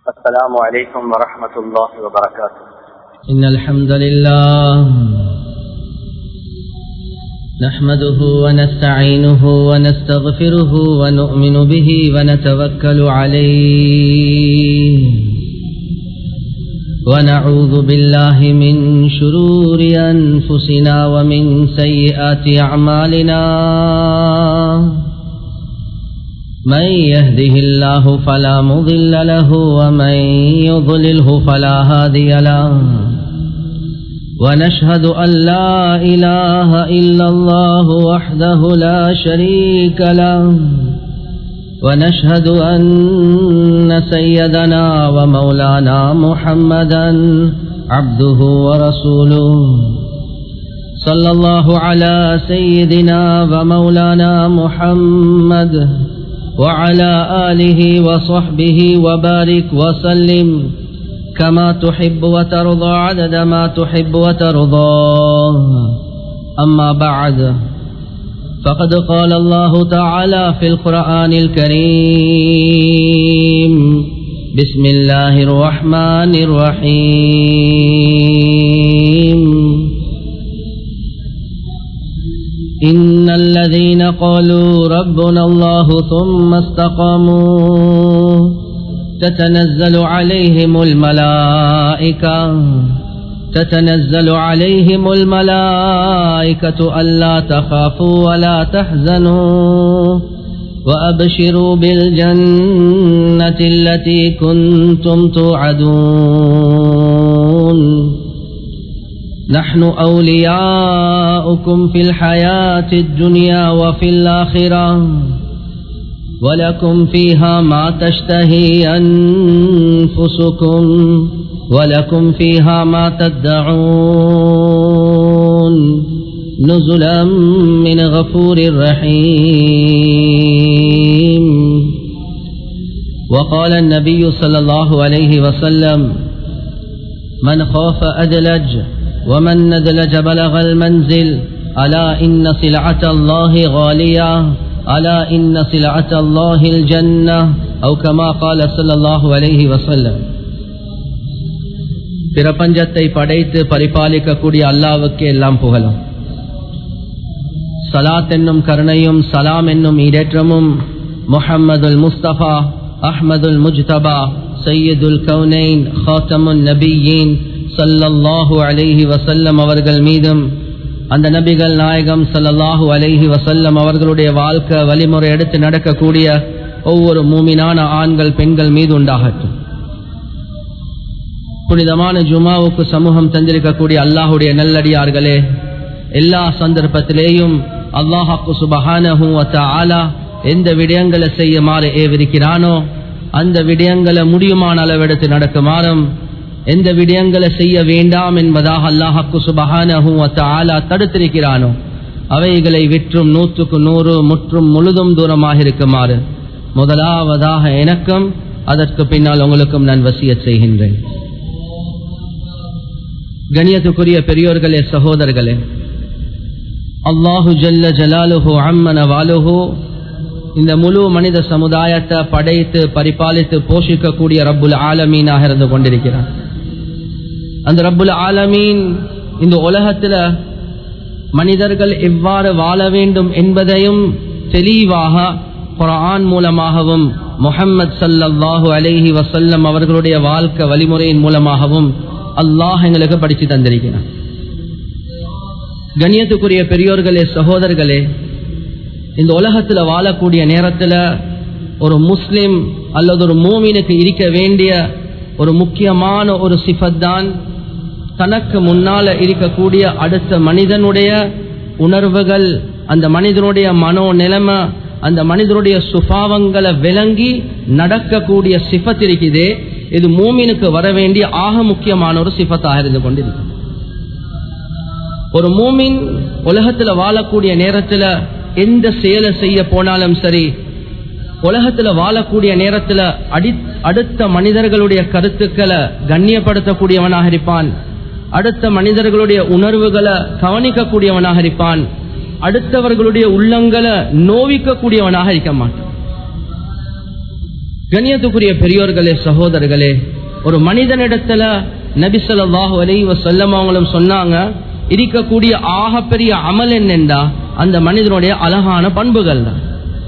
السلام عليكم ورحمة الله وبركاته إن الحمد لله نحمده ونستعينه ونستغفره ونؤمن به ونتوكل عليه ونعوذ بالله من شرور أنفسنا ومن سيئات أعمالنا من يهده الله فلا مضل له ومن يضلله فلا هادي له ونشهد أن لا إله إلا الله وحده لا شريك له ونشهد أن سيدنا ومولانا محمدا عبده ورسوله صلى الله على سيدنا ومولانا محمد وعلى آله وصحبه وبارك وسلم كما تحب وترضى عدد ما تحب وترضى أما بعد فقد قال الله تعالى في القرآن الكريم بسم الله الرحمن الرحيم إن الذين قالوا ربنا الله ثم استقاموا تتنزل عليهم الملائكة تتنزل عليهم الملائكة ألا تخافوا ولا تحزنوا وأبشروا بالجنة التي كنتم توعدون نحن أولياؤكم في الحياة الدنيا وفي الآخرة ولكم فيها ما تشتهي أنفسكم ولكم فيها ما تدعون نزلا من غفور رحيم وقال النبي صلى الله عليه وسلم من خاف أدلج ومن ندلج بلغ المنزل ألا إن سلعة الله غالية ألا إن سلعة الله الجنة أو كما قال صلى الله عليه وسلم பிரபஞ்சத்தை படைத்து பரிபாலிக்கக்கூடிய அல்லாவுக்கு எல்லாம் புகழும் சலாத் என்னும் கருணையும் சலாம் என்னும் ஈடேற்றமும் முஹம்மதுல் முஸ்தபா அஹ்மதுல் முஜ்தபா சையதுல் கவுனைன் ஹாத்தமுன் நபியீன் சல்லல்லாஹு அலைஹி வசல்லம் அவர்கள் மீதும் அந்த நபிகள் நாயகம் சல்லல்லாஹு அலைஹி வசல்லம் அவர்களுடைய வாழ்க்கை வழிமுறை எடுத்து நடக்கக்கூடிய ஒவ்வொரு மூமினான ஆண்கள் பெண்கள் மீது உண்டாகட்டும் புனிதமான ஜுமாவுக்கு சமூகம் தந்திருக்கக்கூடிய அல்லாஹுடைய நல்லடியார்களே எல்லா சந்தர்ப்பத்திலேயும் அல்லாஹாக்கு சுபஹானஹூ ஆலா எந்த விடயங்களை செய்யுமாறு ஏவிருக்கிறானோ அந்த விடயங்களை முடியுமான அளவெடுத்து நடக்குமாறும் எந்த விடயங்களை செய்ய வேண்டாம் என்பதாக அல்லாஹாக்கு சுபஹானஹூ ஆலா தடுத்திருக்கிறானோ அவைகளை விற்றும் நூற்றுக்கு நூறு முற்றும் முழுதும் தூரமாக இருக்குமாறு முதலாவதாக எனக்கும் அதற்கு பின்னால் உங்களுக்கும் நான் வசிய செய்கின்றேன் கணியத்துக்குரிய பெரியோர்களே சகோதரர்களே அல்லாஹு ஜல்ல ஜலாலுஹு அம்மன வாலுஹு இந்த முழு மனித சமுதாயத்தை படைத்து பரிபாலித்து போஷிக்கக்கூடிய ரப்புல் ஆலமீனாக இருந்து கொண்டிருக்கிறார் அந்த ரப்புல் ஆலமீன் இந்த உலகத்துல மனிதர்கள் எவ்வாறு வாழ வேண்டும் என்பதையும் தெளிவாக குரான் மூலமாகவும் முஹம்மது சல்லாஹூ அலைஹி வசல்லம் அவர்களுடைய வாழ்க்கை வழிமுறையின் மூலமாகவும் அல்லாஹ் எங்களுக்கு படித்து தந்திருக்கிறான் கண்ணியத்துக்குரிய பெரியோர்களே சகோதரர்களே இந்த உலகத்துல வாழக்கூடிய நேரத்துல ஒரு முஸ்லிம் அல்லது ஒரு மூமினுக்கு இருக்க வேண்டிய ஒரு முக்கியமான ஒரு சிஃபத் தான் தனக்கு முன்னால இருக்கக்கூடிய அடுத்த மனிதனுடைய உணர்வுகள் அந்த மனிதனுடைய மனோ நிலைமை அந்த மனிதனுடைய சுபாவங்களை விளங்கி நடக்கக்கூடிய சிஃபத் இருக்குதே இது மூமினுக்கு வர வேண்டிய ஆக முக்கியமான ஒரு சிஃபத்தாக இருந்து கொண்டிருக்கு ஒரு மூமின் உலகத்துல வாழக்கூடிய நேரத்துல எந்த செயலை செய்ய போனாலும் சரி உலகத்துல வாழக்கூடிய நேரத்துல அடி அடுத்த மனிதர்களுடைய கருத்துக்களை கண்ணியப்படுத்தக்கூடியவனாக இருப்பான் அடுத்த மனிதர்களுடைய உணர்வுகளை கவனிக்கக்கூடியவனாக இருப்பான் அடுத்தவர்களுடைய உள்ளங்களை நோவிக்கக்கூடியவனாக இருக்க மாட்டான் கண்ணியத்துக்குரிய பெரியோர்களே சகோதரர்களே ஒரு மனிதனிடத்துல நபிசல்லாஹு அலை வசல்லம் அவங்களும் சொன்னாங்க இருக்கக்கூடிய ஆகப்பெரிய அமல் என்னென்றா அந்த மனிதனுடைய அழகான பண்புகள் தான்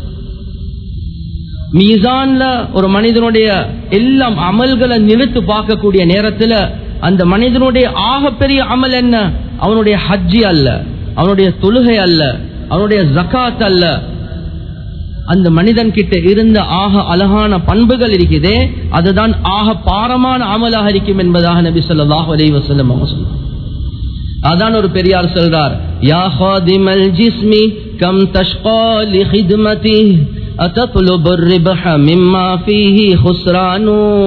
மீசான்ல ஒரு மனிதனுடைய எல்லாம் அமல்களை நிறுத்து பார்க்கக்கூடிய நேரத்துல அந்த மனிதனுடைய ஆகப்பெரிய அமல் என்ன அவனுடைய ஹஜ்ஜி அல்ல அவனுடைய தொழுகை அல்ல அவனுடைய ஜக்காத் அல்ல அந்த மனிதன் கிட்ட இருந்த ஆக அழகான பண்புகள் இருக்குதே அதுதான் ஆக பாரமான அமலாக இருக்கும் என்பதாக நபி சொல்லாஹ் அலி வசல்லம் அவங்க சொன்னார் அதான் ஒரு பெரியார் சொல்றார் யா ஹாதிமல் ஜிஸ்மி கம் தஷ்கா லி ஹித்மதி أتطلب الربح مما فيه خسران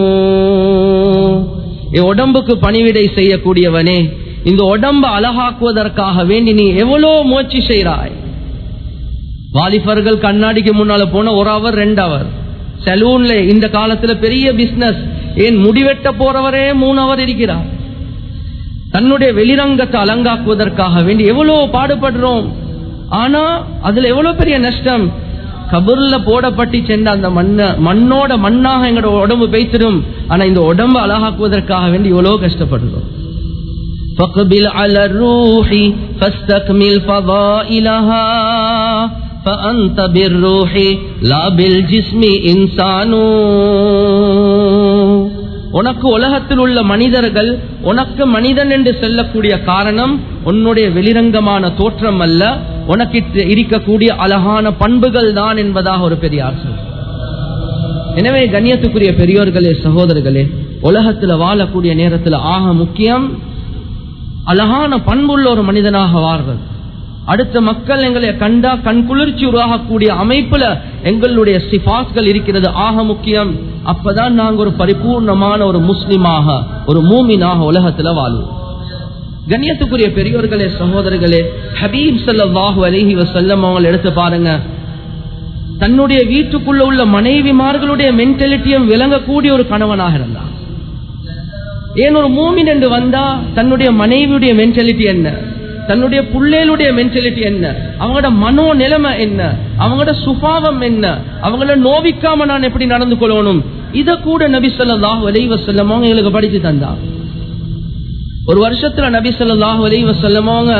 உடம்புக்கு பணிவிடை செய்யக்கூடியவனே இந்த உடம்பு அழகாக்குவதற்காக வேண்டி நீ எவ்வளோ முயற்சி செய்கிறாய் வாலிபர்கள் கண்ணாடிக்கு முன்னால போன ஒரு அவர் ரெண்டு அவர் சலூன்ல இந்த காலத்துல பெரிய பிசினஸ் ஏன் முடிவெட்ட போறவரே மூணு அவர் இருக்கிறார் தன்னுடைய வெளிரங்கத்தை அலங்காக்குவதற்காக வேண்டி எவ்வளவு பாடுபடுறோம் ஆனா அதுல எவ்வளவு பெரிய நஷ்டம் கபூர்ல போடப்பட்டு சென்ற அந்த மண்ண மண்ணோட மண்ணாக எங்களோட உடம்பு பேசிடும் ஆனா இந்த உடம்பு அழகாக்குவதற்காக வேண்டி எவ்வளவு கஷ்டப்படுறோம் فقبل على الروح فاستكمل فضائلها فأنت بالروح لا بالجسم إنسان உனக்கு உலகத்தில் உள்ள மனிதர்கள் உனக்கு மனிதன் என்று சொல்லக்கூடிய காரணம் உன்னுடைய வெளிரங்கமான தோற்றம் அல்ல உனக்கு இருக்கக்கூடிய அழகான பண்புகள் தான் என்பதாக ஒரு பெரியார் சொல் எனவே கண்ணியத்துக்குரிய பெரியோர்களே சகோதரர்களே உலகத்துல வாழக்கூடிய நேரத்தில் ஆக முக்கியம் அழகான பண்புள்ள ஒரு மனிதனாக வாழ்வது அடுத்த மக்கள் எங்களை கண்டா கண் குளிர்ச்சி உருவாகக்கூடிய அமைப்புல எங்களுடைய சிபாஸ்கள் இருக்கிறது ஆக முக்கியம் அப்பதான் நாங்க ஒரு பரிபூர்ணமான ஒரு முஸ்லிமாக ஒரு மூமினாக உலகத்துல வாழுவோம் கண்ணியத்துக்குரிய பெரியோர்களே சகோதரர்களே ஹபீப் சல்லாஹு அலஹி வசல்லம் அவங்க எடுத்து பாருங்க தன்னுடைய வீட்டுக்குள்ள உள்ள மனைவிமார்களுடைய மென்டாலிட்டியும் விளங்கக்கூடிய ஒரு கணவனாக இருந்தான் ஏன் ஒரு மூமின் என்று வந்தா தன்னுடைய மனைவியுடைய மென்டாலிட்டி என்ன தன்னுடைய பிள்ளைகளுடைய மென்டாலிட்டி என்ன அவங்களோட மனோ நிலைமை என்ன அவங்களோட சுபாவம் என்ன அவங்கள நோவிக்காம நான் எப்படி நடந்து கொள்ளணும் இத கூட நபி சொல்லாஹு அலை வசல்லம் அவங்க எங்களுக்கு படிச்சு தந்தா ஒரு வருஷத்துல நபி சொல்லாஹு அலை வசல்லம் அவங்க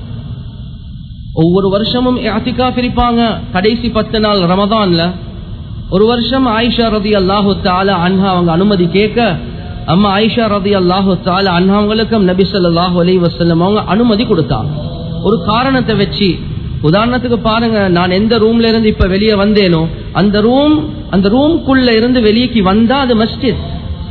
ஒவ்வொரு வருஷமும் அத்திகா பிரிப்பாங்க கடைசி பத்து நாள் ரமதான்ல ஒரு வருஷம் ஆயிஷா ரதி அல்லாஹு தாலா அன்ஹா அவங்க அனுமதி கேட்க அம்மா ஆயிஷா ரதி அல்லாஹு தாலா அண்ணாவங்களுக்கும் நபி சொல்லாஹு அலி வசல்லம் அவங்க அனுமதி கொடுத்தாங்க ஒரு காரணத்தை வச்சு உதாரணத்துக்கு பாருங்க நான் எந்த ரூம்ல இருந்து இப்ப வெளியே வந்தேனோ அந்த ரூம் அந்த ரூம்குள்ள இருந்து வெளியே வந்தா அது மஸ்ஜித்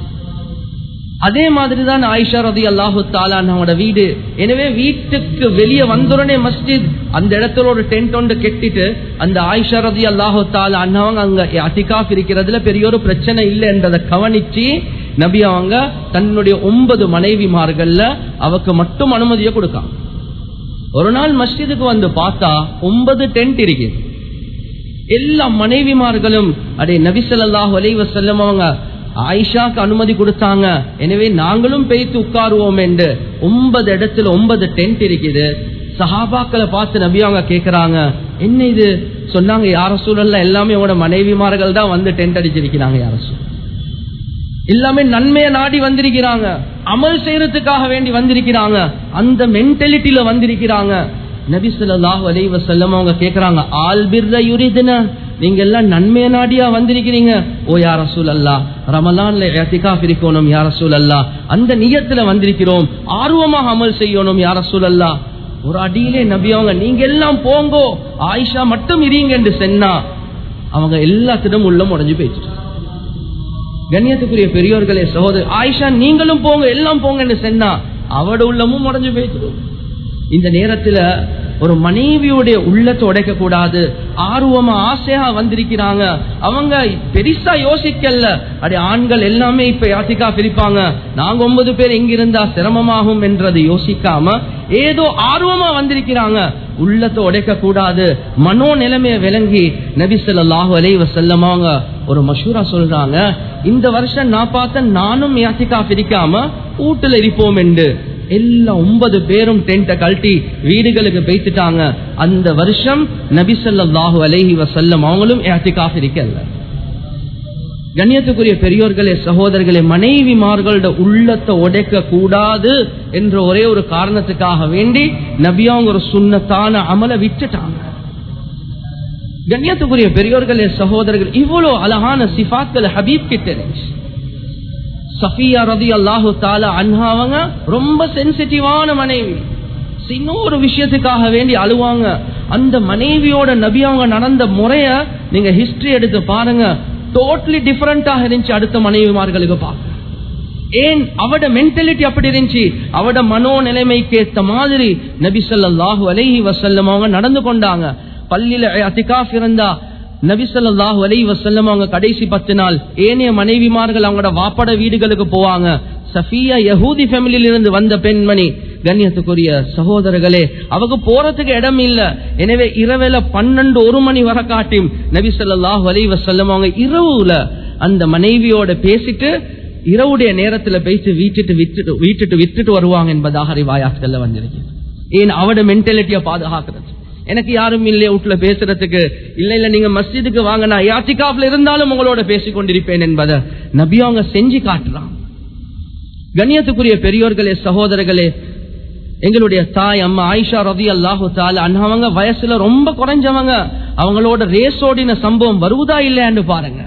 அதே மாதிரி தான் ஆயிஷா ரதி அல்லாஹு தாலானோட வீடு எனவே வீட்டுக்கு வெளியே வந்தோடனே மஸ்ஜித் அந்த இடத்துல ஒரு டென்ட் ஒன்று கெட்டிட்டு அந்த ஆயிஷா ரதி அல்லாஹு தாலா அண்ணாவங்க அங்க அத்திகாஃப் இருக்கிறதுல பெரிய ஒரு பிரச்சனை இல்லை என்றதை கவனிச்சு நபி அவங்க தன்னுடைய ஒன்பது மனைவிமார்கள்ல அவக்கு மட்டும் அனுமதியை கொடுக்காங்க ஒரு நாள் மஸ்ஜிதுக்கு வந்து பார்த்தா ஒன்பது டென்ட் இருக்குது எல்லா மனைவிமார்களும் அடே நபிசல்லாஹு அலைவ செல்லம் அவங்க ஆயிஷாக்கு அனுமதி கொடுத்தாங்க எனவே நாங்களும் பெய்த்து உட்காருவோம் என்று ஒன்பது இடத்துல ஒன்பது டென்ட் இருக்குது சஹாபாக்களை பார்த்து நபி அவங்க கேக்குறாங்க என்ன இது சொன்னாங்க யார சூழல்ல எல்லாமே உங்களோட மனைவிமார்கள் தான் வந்து டென்ட் அடிச்சிருக்கிறாங்க யார சூழல் எல்லாமே நன்மையை நாடி வந்திருக்கிறாங்க அமல் செய்யறதுக்காக வேண்டி வந்திருக்கிறாங்க அந்த மென்டாலிட்டியில வந்திருக்கிறாங்க நபி சொல்லாஹு அலைவ செல்லம் அவங்க கேக்குறாங்க ஆல் பிர்ர யுரிதுன நீங்க எல்லாம் நன்மையை நாடியா வந்திருக்கிறீங்க ஓ யார சூழ் அல்லா ரமலான்ல ஏத்திகாஃப் இருக்கணும் யார சூழ் அல்லா அந்த நியத்துல வந்திருக்கிறோம் ஆர்வமாக அமல் செய்யணும் யார சூழ் அல்லா ஒரு அடியிலே நபி அவங்க நீங்க எல்லாம் போங்கோ ஆயிஷா மட்டும் இருங்க என்று சொன்னா அவங்க எல்லாத்திடம் உள்ள உடஞ்சு போயிட்டு கண்ணியத்துக்குரிய பெரியோர்களே சகோதரர் ஆயிஷா நீங்களும் போங்க எல்லாம் போங்கன்னு சொன்னா அவட உள்ளமும் உடஞ்சு போயிட்டு இந்த நேரத்துல ஒரு மனைவியுடைய உள்ளத்தை உடைக்க கூடாது ஆர்வமா ஆசையா வந்திருக்கிறாங்க அவங்க பெருசா யோசிக்கல அடி ஆண்கள் எல்லாமே இப்ப யாத்திக்கா பிரிப்பாங்க நாங்க ஒன்பது பேர் எங்க இருந்தா சிரமமாகும் என்றதை யோசிக்காம ஏதோ ஆர்வமா வந்திருக்கிறாங்க உள்ளத்தை உடைக்க கூடாது மனோ நிலைமைய விளங்கி நபி சொல்லாஹு அலை வசல்லமாங்க ஒரு மஷூரா சொல்றாங்க இந்த வருஷம் நான் பார்த்த நானும் யாத்திக்கா பிரிக்காம வீட்டுல இருப்போம் என்று எல்லா ஒன்பது பேரும் டென்ட கழட்டி வீடுகளுக்கு பேசிட்டாங்க அந்த வருஷம் நபி சொல்லாஹு அலைஹி வசல்லம் அவங்களும் ஏத்திகாஃப் இருக்கல கண்ணியத்துக்குரிய பெரியோர்களே சகோதரர்களே மனைவிமார்களோட உள்ளத்தை உடைக்க கூடாது என்ற ஒரே ஒரு காரணத்துக்காக வேண்டி நபியாங்க ஒரு சுண்ணத்தான அமல விட்டுட்டாங்க கண்ணியத்துக்குரிய பெரியோர்களே சகோதரர்கள் இவ்வளவு அழகான சிஃபாக்கள் ஹபீப் கிட்ட இருந்துச்சு சஃபியா ரதி அல்லாஹு தாலா அன்ஹாவங்க ரொம்ப சென்சிட்டிவான மனைவி சின்ன ஒரு விஷயத்துக்காக வேண்டி அழுவாங்க அந்த மனைவியோட நபி அவங்க நடந்த முறைய நீங்க ஹிஸ்டரி எடுத்து பாருங்க டோட்டலி டிஃபரெண்டாக இருந்துச்சு அடுத்த மனைவிமார்களுக்கு பார்க்க ஏன் அவட மென்டாலிட்டி அப்படி இருந்துச்சு அவட மனோ நிலைமைக்கு ஏத்த மாதிரி நபி ஸல்லல்லாஹு அலைஹி வஸல்லம் அவங்க நடந்து கொண்டாங்க பள்ளியில அத்திகாஃப் இருந்தா நபி ஸல்லல்லாஹு அலைஹி வஸல்லம் அவங்க கடைசி பத்து நாள் ஏனைய மனைவிமார்கள் அவங்களோட வாப்பட வீடுகளுக்கு போவாங்க சஃபியா யஹூதி ஃபேமிலியில இருந்து வந்த பெண்மணி கண்ணியத்துக்குரிய சகோதரர்களே அவங்க போறதுக்கு இடம் இல்ல எனவே இரவேல பன்னெண்டு ஒரு மணி வர காட்டியும் நபி ஸல்லல்லாஹு அலைஹி வஸல்லம் அவங்க இரவுல அந்த மனைவியோட பேசிட்டு இரவுடைய நேரத்துல பேசி வீட்டுட்டு விட்டுட்டு வீட்டுட்டு விட்டுட்டு வருவாங்க என்பதாக ரிவாயாத்துகள்ல வந்திருக்கு ஏன் அவட மென்டாலிட்டியை பாதுகாக்கிறது எனக்கு யாரும் இல்லையே வீட்டுல பேசுறதுக்கு இல்ல இல்ல நீங்க மஸ்ஜிதுக்கு வாங்க நான் யாத்திகாப்ல இருந்தாலும் உங்களோட பேசிக் கொண்டிருப்பேன் என்பதை நபி அவங்க செஞ்சு காட்டுறான் கண்ணியத்துக்குரிய பெரியோர்களே சகோதரர்களே எங்களுடைய தாய் அம்மா ஆயிஷா ரதி அல்லாஹு தால அவங்க வயசுல ரொம்ப குறைஞ்சவங்க அவங்களோட ரேஸ் ஓடின சம்பவம் வருவதா இல்லையான்னு பாருங்க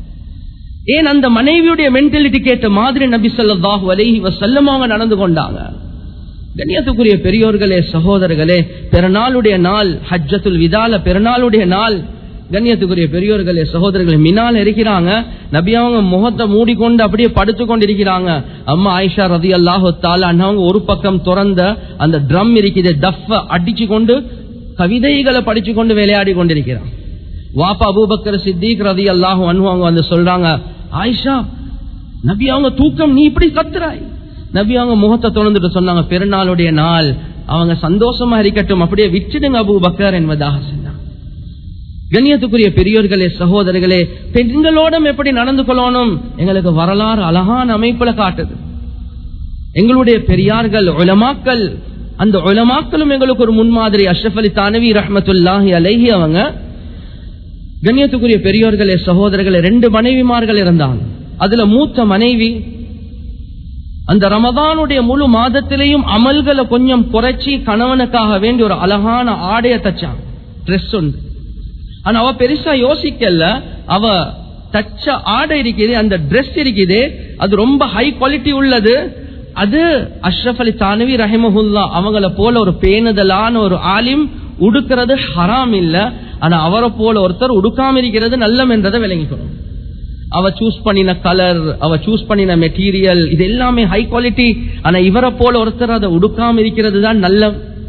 ஏன் அந்த மனைவியுடைய மென்டாலிட்டி கேட்ட மாதிரி நபி ஸல்லல்லாஹு அலைஹி வஸல்லம் அவங்க நடந்து கொண்டாங்க கண்ணியத்துக்குரிய பெரியோர்களே சகோதரர்களே பிறநாளுடைய நாள் ஹஜ்ஜத்துல் விதால பிறநாளுடைய நாள் கண்ணியத்துக்குரிய பெரியோர்களே சகோதரர்களே மினால் இருக்கிறாங்க நபி அவங்க முகத்தை மூடிக்கொண்டு அப்படியே படுத்து கொண்டிருக்கிறாங்க அம்மா ஆயிஷா ரதி அல்லாஹு அவங்க ஒரு பக்கம் திறந்த அந்த ட்ரம் இருக்குது டஃப் அடிச்சு கொண்டு கவிதைகளை படிச்சு கொண்டு விளையாடி கொண்டிருக்கிறான் வாப்பா அபூபக்கர் சித்திக் ரதி அல்லாஹு அவங்க வந்து சொல்றாங்க ஆயிஷா நபி அவங்க தூக்கம் நீ இப்படி கத்துறாய் நபி அவங்க முகத்தை திறந்துட்டு சொன்னாங்க பெருநாளுடைய நாள் அவங்க சந்தோஷமா இருக்கட்டும் அப்படியே விட்டுடுங்க அபு பக்கர் என்பதாக சொன்னாங்க கண்ணியத்துக்குரிய பெரியோர்களே சகோதரர்களே பெண்களோடும் எப்படி நடந்து கொள்ளணும் எங்களுக்கு வரலாறு அழகான அமைப்புல காட்டுது எங்களுடைய பெரியார்கள் உலமாக்கள் அந்த உலமாக்களும் எங்களுக்கு ஒரு முன்மாதிரி அஷ்ரஃப் அலி தானவி ரஹமத்துல்லாஹி அலைஹி அவங்க கண்ணியத்துக்குரிய பெரியோர்களே சகோதரர்களே ரெண்டு மனைவிமார்கள் இருந்தாங்க அதுல மூத்த மனைவி அந்த ரமதானுடைய முழு மாதத்திலையும் அமல்களை கொஞ்சம் குறைச்சி கணவனுக்காக வேண்டி ஒரு அழகான ஆடைய தச்சான் ட்ரெஸ் உண்டு ஆனா அவ பெருசா யோசிக்கல அவ தச்ச ஆடை இருக்குது அந்த ட்ரெஸ் இருக்குது அது ரொம்ப ஹை குவாலிட்டி உள்ளது அது அஷ்ரஃப் அலி தானவி ரஹிமஹுல்லா அவங்கள போல ஒரு பேணுதலான ஒரு ஆலிம் உடுக்கிறது ஹராம் இல்ல ஆனா அவரை போல ஒருத்தர் உடுக்காம இருக்கிறது நல்லம் என்றதை விளங்கிக்கணும் அவ சூஸ் பண்ணின கலர் அவ சூஸ் பண்ணின மெட்டீரியல் இது எல்லாமே ஹை குவாலிட்டி ஆனா இவரை போல ஒருத்தர் அதை உடுக்காம இருக்கிறது தான் நல்ல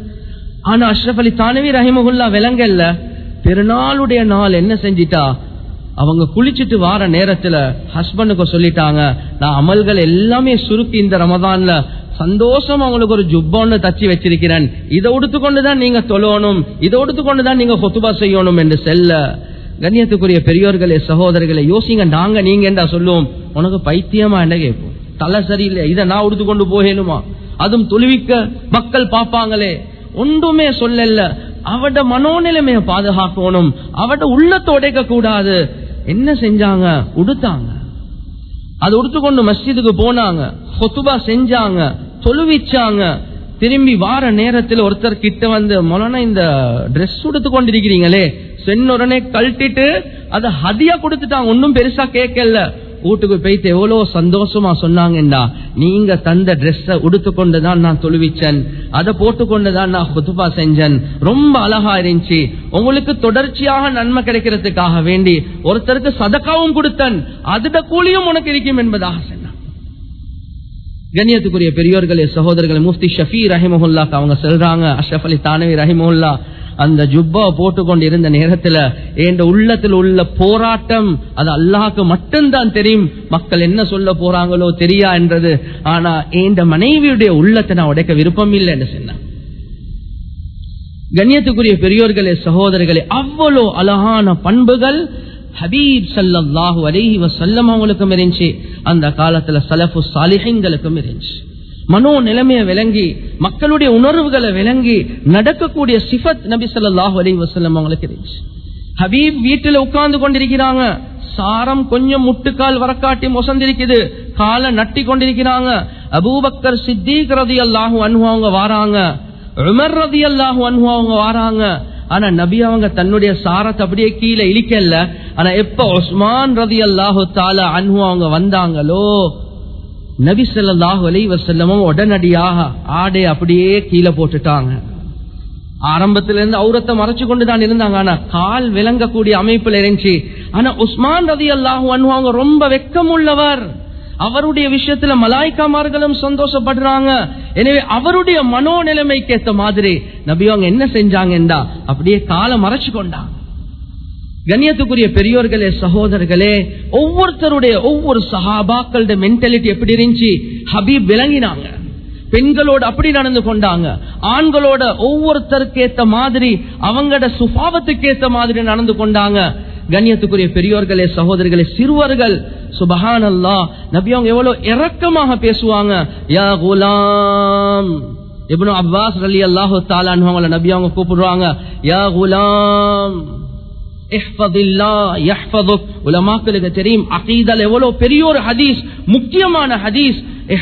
ஆனா அஷ்ரஃப் அலி தானவி ரஹிமகுல்லா விலங்கல்ல பெருநாளுடைய நாள் என்ன செஞ்சிட்டா அவங்க குளிச்சுட்டு வார நேரத்துல ஹஸ்பண்டுக்கு சொல்லிட்டாங்க நான் அமல்கள் எல்லாமே சுருக்கி இந்த ரமதான்ல சந்தோஷம் அவங்களுக்கு ஒரு ஜுப்பான்னு தச்சு வச்சிருக்கிறேன் இதை உடுத்துக்கொண்டுதான் நீங்க தொழணும் இதை உடுத்துக்கொண்டுதான் நீங்க கொத்துபா செய்யணும் என்று செல்ல கண்ணியத்துக்குரிய பெரியோர்களே சகோதரர்களை யோசிங்க நாங்க நீங்க என்றா சொல்லுவோம் உனக்கு பைத்தியமா என்ன கேட்போம் தலை சரியில்லை இதை நான் உடுத்து கொண்டு போகணுமா அதுவும் துளிவிக்க மக்கள் பார்ப்பாங்களே ஒன்றுமே சொல்லல அவட மனோநிலைமைய பாதுகாக்கணும் அவட உள்ளத்தை உடைக்க கூடாது என்ன செஞ்சாங்க உடுத்தாங்க அது உடுத்துக்கொண்டு மஸ்ஜிதுக்கு போனாங்க கொத்துபா செஞ்சாங்க தொழுவிச்சாங்க திரும்பி வார நேரத்தில் ஒருத்தர் கிட்ட வந்து மொலனா இந்த ட்ரெஸ் உடுத்து கொண்டிருக்கிறீங்களே சென்னுடனே கழட்டிட்டு அதை ஹதியா கொடுத்துட்டாங்க ஒன்னும் பெருசா கேட்கல வீட்டுக்கு போயிட்டு எவ்வளவு சந்தோஷமா சொன்னாங்கடா நீங்க தந்த ட்ரெஸ்ஸ உடுத்துக்கொண்டுதான் நான் தொழுவிச்சேன் அதை போட்டுக்கொண்டுதான் நான் குத்துபா செஞ்சேன் ரொம்ப அழகா இருந்துச்சு உங்களுக்கு தொடர்ச்சியாக நன்மை கிடைக்கிறதுக்காக வேண்டி ஒருத்தருக்கு சதக்காவும் கொடுத்தன் அதுட கூலியும் உனக்கு இருக்கும் என்பதாக சொன்னான் கண்ணியத்துக்குரிய பெரியோர்களே சகோதரர்களே முஃப்தி ஷஃபி ரஹிமஹுல்லாக்கு அவங்க சொல்றாங்க அஷ்ரஃப் அலி தானவி ரஹிமுல்லா அந்த ஜுப்பா போட்டுக்கொண்டு இருந்த நேரத்துல என் உள்ளத்தில் உள்ள போராட்டம் அது அல்லாஹ்க்கு மட்டும்தான் தெரியும் மக்கள் என்ன சொல்ல போறாங்களோ தெரியா என்றது ஆனா என் மனைவியுடைய உள்ளத்தை நான் உடைக்க விருப்பம் இல்லை என்று சொன்னேன் கண்ணியத்துக்குரிய பெரியோர்களே சகோதரர்களே அவ்வளோ அழகான பண்புகள் ஹபீப் சல்லாஹு அலைஹி வசல்லம் அவங்களுக்கும் இருந்துச்சு அந்த காலத்துல சலஃபு சாலிஹங்களுக்கும் இருந்துச்சு மனோ நிலைமைய விளங்கி மக்களுடைய உணர்வுகளை விளங்கி நடக்கக்கூடிய சிஃபத் நபி சொல்லாஹு அலி வசல்லம் அவங்களுக்கு இருந்துச்சு ஹபீப் வீட்டுல உட்கார்ந்து கொண்டிருக்கிறாங்க சாரம் கொஞ்சம் முட்டுக்கால் வரக்காட்டி மொசந்திருக்குது காலை நட்டி கொண்டிருக்கிறாங்க அபூபக்கர் சித்திக் ரதி அல்லாஹு அன்ஹு அவங்க வாராங்க உமர் ரதி அல்லாஹு அன்ஹு அவங்க வாராங்க ஆனா நபி அவங்க தன்னுடைய சாரத்தை அப்படியே கீழே இழிக்கல ஆனா எப்ப உஸ்மான் ரதி அல்லாஹு தால அன்ஹு அவங்க வந்தாங்களோ நபி ஸல்லல்லாஹு அலைஹி வஸல்லமும் உடனடியாக ஆடை அப்படியே கீழே போட்டுட்டாங்க ஆரம்பத்துல இருந்து அவுரத்தை மறைச்சு கொண்டு தான் இருந்தாங்க ஆனா கால் விளங்கக்கூடிய அமைப்புல இருந்துச்சு ஆனா உஸ்மான் ரதி அல்லாஹு அவங்க ரொம்ப வெக்கம் உள்ளவர் அவருடைய விஷயத்துல மலாய்க்காமார்களும் சந்தோஷப்படுறாங்க எனவே அவருடைய மனோ நிலைமைக்கு ஏத்த மாதிரி நபி அவங்க என்ன செஞ்சாங்கன்றா அப்படியே காலை மறைச்சு கொண்டாங்க கண்ணியத்துக்குரிய பெரியோர்களே சகோதரர்களே ஒவ்வொருத்தருடைய ஒவ்வொரு சஹாபாக்களுடைய மென்டாலிட்டி எப்படி இருந்துச்சு ஹபீப் விளங்கினாங்க பெண்களோட அப்படி நடந்து கொண்டாங்க ஆண்களோட ஒவ்வொருத்தருக்கு ஏத்த மாதிரி அவங்களோட சுபாவத்துக்கு ஏத்த மாதிரி நடந்து கொண்டாங்க கண்ணியத்துக்குரிய பெரியோர்களே சகோதரிகளே சிறுவர்கள் சுபஹான் அல்லா நபி அவங்க எவ்வளவு இரக்கமாக பேசுவாங்க யா குலாம் இப்னு அப்பாஸ் அலி அல்லாஹு தாலான்னு நபி அவங்க கூப்பிடுவாங்க யா குலாம் உலமாக்களுக்கு தெரியும் அகீதல் எவ்வளவு பெரிய ஒரு ஹதீஸ் முக்கியமான ஹதீஸ்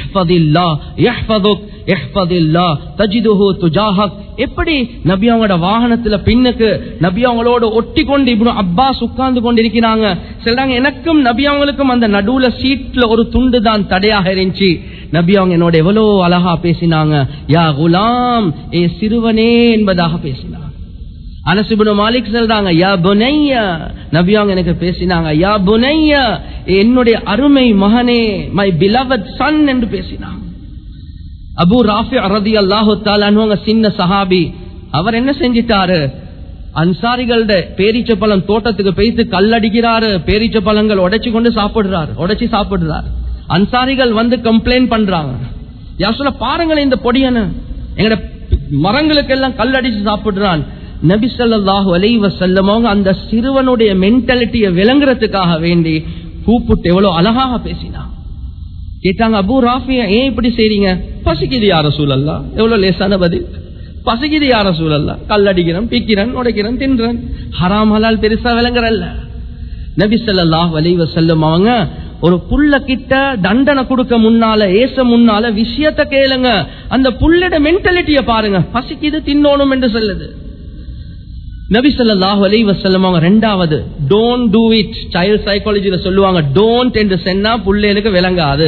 எப்படி நபி அவங்களோட வாகனத்துல பின்னுக்கு நபி அவங்களோட ஒட்டி கொண்டு இப்படி அப்பாஸ் உட்கார்ந்து கொண்டிருக்கிறாங்க சொல்றாங்க எனக்கும் நபி அவங்களுக்கும் அந்த நடுவுல சீட்ல ஒரு துண்டு தான் தடையாக இருந்துச்சு நபி அவங்க என்னோட எவ்வளவு அழகா பேசினாங்க யா குலாம் ஏ சிறுவனே என்பதாக பேசினாங்க அனசுபுன மாலிக் சொல்றாங்க யா புனையா நபி அவங்க எனக்கு பேசினாங்க யா புனையா என்னுடைய அருமை மகனே மை பிலவத் சன் என்று பேசினாங்க அபு ராஃபி அரதி அல்லாஹு தாலான்னு சின்ன சஹாபி அவர் என்ன செஞ்சிட்டாரு அன்சாரிகளோட பேரீச்ச பழம் தோட்டத்துக்கு பெய்து கல்லடிக்கிறாரு பேரீச்ச பழங்கள் உடைச்சு கொண்டு சாப்பிடுறாரு உடைச்சு சாப்பிடுறாரு அன்சாரிகள் வந்து கம்ப்ளைண்ட் பண்றாங்க யார் சொல்ல பாருங்களேன் இந்த பொடியன எங்கட மரங்களுக்கு எல்லாம் கல்லடிச்சு சாப்பிடுறான் நபி சொல்லாஹு அலைவ செல்லமோங்க அந்த சிறுவனுடைய மென்டாலிட்டியை விளங்குறதுக்காக வேண்டி கூப்பிட்டு எவ்வளவு அழகாக பேசினா கேட்டாங்க அபு ராஃபியா ஏன் இப்படி செய்றீங்க பசிக்குது யார சூழல்லா எவ்வளவு லேசான பதில் பசிக்குது யார சூழல்லா கல்லடிக்கிறேன் பிக்கிறேன் உடைக்கிறேன் தின்றேன் ஹராம் ஹலால் பெருசா விளங்குறல்ல நபி சொல்லாஹ் அலைவ செல்லும் அவங்க ஒரு புள்ள கிட்ட தண்டனை கொடுக்க முன்னால ஏச முன்னால விஷயத்த கேளுங்க அந்த புள்ளட மென்டாலிட்டிய பாருங்க பசிக்குது தின்னோணும் என்று சொல்லுது நபி சொல்லாஹு அலி வசல்லம் அவங்க ரெண்டாவது டோன்ட் டூ இட் சைல்ட் சைக்காலஜில சொல்லுவாங்க டோன்ட் என்று சொன்னா புள்ளைகளுக்கு விளங்காது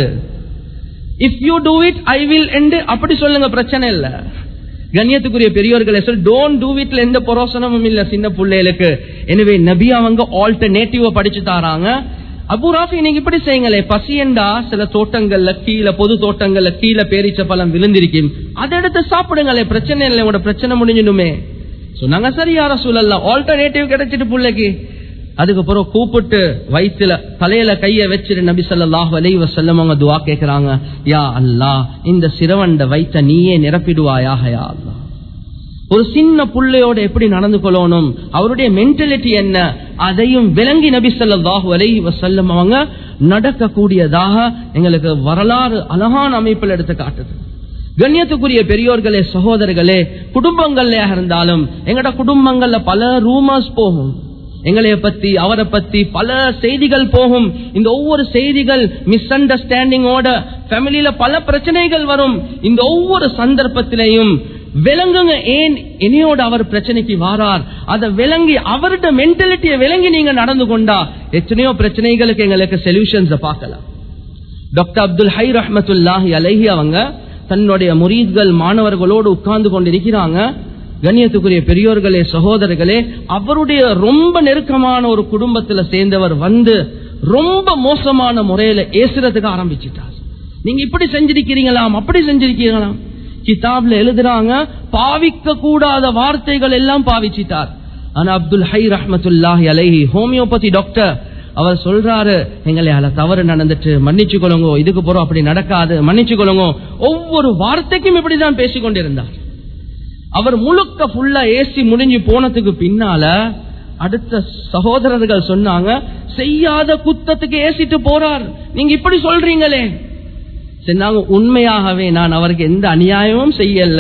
if you do it I will என்று அப்படி சொல்லுங்க பிரச்சனை இல்ல கண்ணியத்துக்குரிய பெரியோர்களை சொல் டோன்ட் டூ இட்ல எந்த புரோசனமும் இல்ல சின்ன பிள்ளைகளுக்கு எனவே நபி அவங்க ஆல்டர்னேட்டிவ படிச்சு தாராங்க அபு ராஃபி நீங்க இப்படி செய்யுங்களே பசியண்டா சில தோட்டங்கள்ல கீழே பொது தோட்டங்கள்ல கீழே பேரிச்ச பழம் விழுந்திருக்கும் அதை எடுத்து சாப்பிடுங்களே பிரச்சனை இல்லை உங்களோட பிரச்சனை முடிஞ்சிடுமே சொன்னாங்க சரி யார சூழல்ல ஆல்டர்னேட்டிவ் கிடைச்சிட்டு பிள்ளைக்கு அதுக்கப்புறம் கூப்பிட்டு வயிற்றுல தலையில கைய வச்சிரு நபி சொல்லாஹ் அலைவ வசல்லம் துவா கேட்கிறாங்க யா அல்லா இந்த சிறுவண்ட வயிற்ற நீயே நிரப்பிடுவாயாக யா அல்லா ஒரு சின்ன புள்ளையோட எப்படி நடந்து கொள்ளணும் அவருடைய மென்டாலிட்டி என்ன அதையும் விளங்கி நபி சொல்லாஹு அலைஹி வசல்லம் அவங்க நடக்கக்கூடியதாக எங்களுக்கு வரலாறு அழகான அமைப்பில் எடுத்து காட்டுது கண்ணியத்துக்குரிய பெரியோர்களே சகோதரர்களே குடும்பங்கள்ல இருந்தாலும் எங்கட குடும்பங்கள்ல பல ரூமர்ஸ் போகும் எங்களைய பத்தி அவரை பத்தி பல செய்திகள் போகும் இந்த ஒவ்வொரு செய்திகள் மிஸ் அண்டர்ஸ்டாண்டிங்கோட ஃபேமிலியில பல பிரச்சனைகள் வரும் இந்த ஒவ்வொரு சந்தர்ப்பத்திலையும் விளங்குங்க ஏன் இனியோட அவர் பிரச்சனைக்கு வாரார் அதை விளங்கி அவருடைய மென்டாலிட்டியை விளங்கி நீங்க நடந்து கொண்டா எத்தனையோ பிரச்சனைகளுக்கு எங்களுக்கு சொல்யூஷன்ஸ் பார்க்கலாம் டாக்டர் அப்துல் ஹை ரஹமத்துல்லாஹி அலஹி அவங்க தன்னுடைய முரீத்கள் மாணவர்களோடு உட்கார்ந்து கொண்டிருக்கிறாங்க கண்ணியத்துக்குரிய பெரியோர்களே சகோதரர்களே அவருடைய ரொம்ப நெருக்கமான ஒரு குடும்பத்துல சேர்ந்தவர் வந்து ரொம்ப மோசமான முறையில ஏசுறதுக்கு ஆரம்பிச்சிட்டார் நீங்க இப்படி செஞ்சிருக்கிறீங்களாம் அப்படி செஞ்சிருக்கீங்களாம் கிதாப்ல எழுதுறாங்க பாவிக்க கூடாத வார்த்தைகள் எல்லாம் பாவிச்சிட்டார் ஆனா அப்துல் ஹை ரஹமத்துல்லாஹி அலைஹி ஹோமியோபதி டாக்டர் அவர் சொல்றாரு எங்களை அல தவறு நடந்துட்டு மன்னிச்சு கொள்ளுங்க இதுக்கு போறோம் அப்படி நடக்காது மன்னிச்சு கொள்ளுங்க ஒவ்வொரு வார்த்தைக்கும் இப்படிதான் பேசிக் கொண்டிருந்தார் அவர் முழுக்க ஃபுல்லா ஏசி முடிஞ்சு போனதுக்கு பின்னால அடுத்த சகோதரர்கள் சொன்னாங்க செய்யாத குத்தத்துக்கு ஏசிட்டு போறார் நீங்க இப்படி சொல்றீங்களே சொன்னாங்க உண்மையாகவே நான் அவருக்கு எந்த அநியாயமும் செய்யல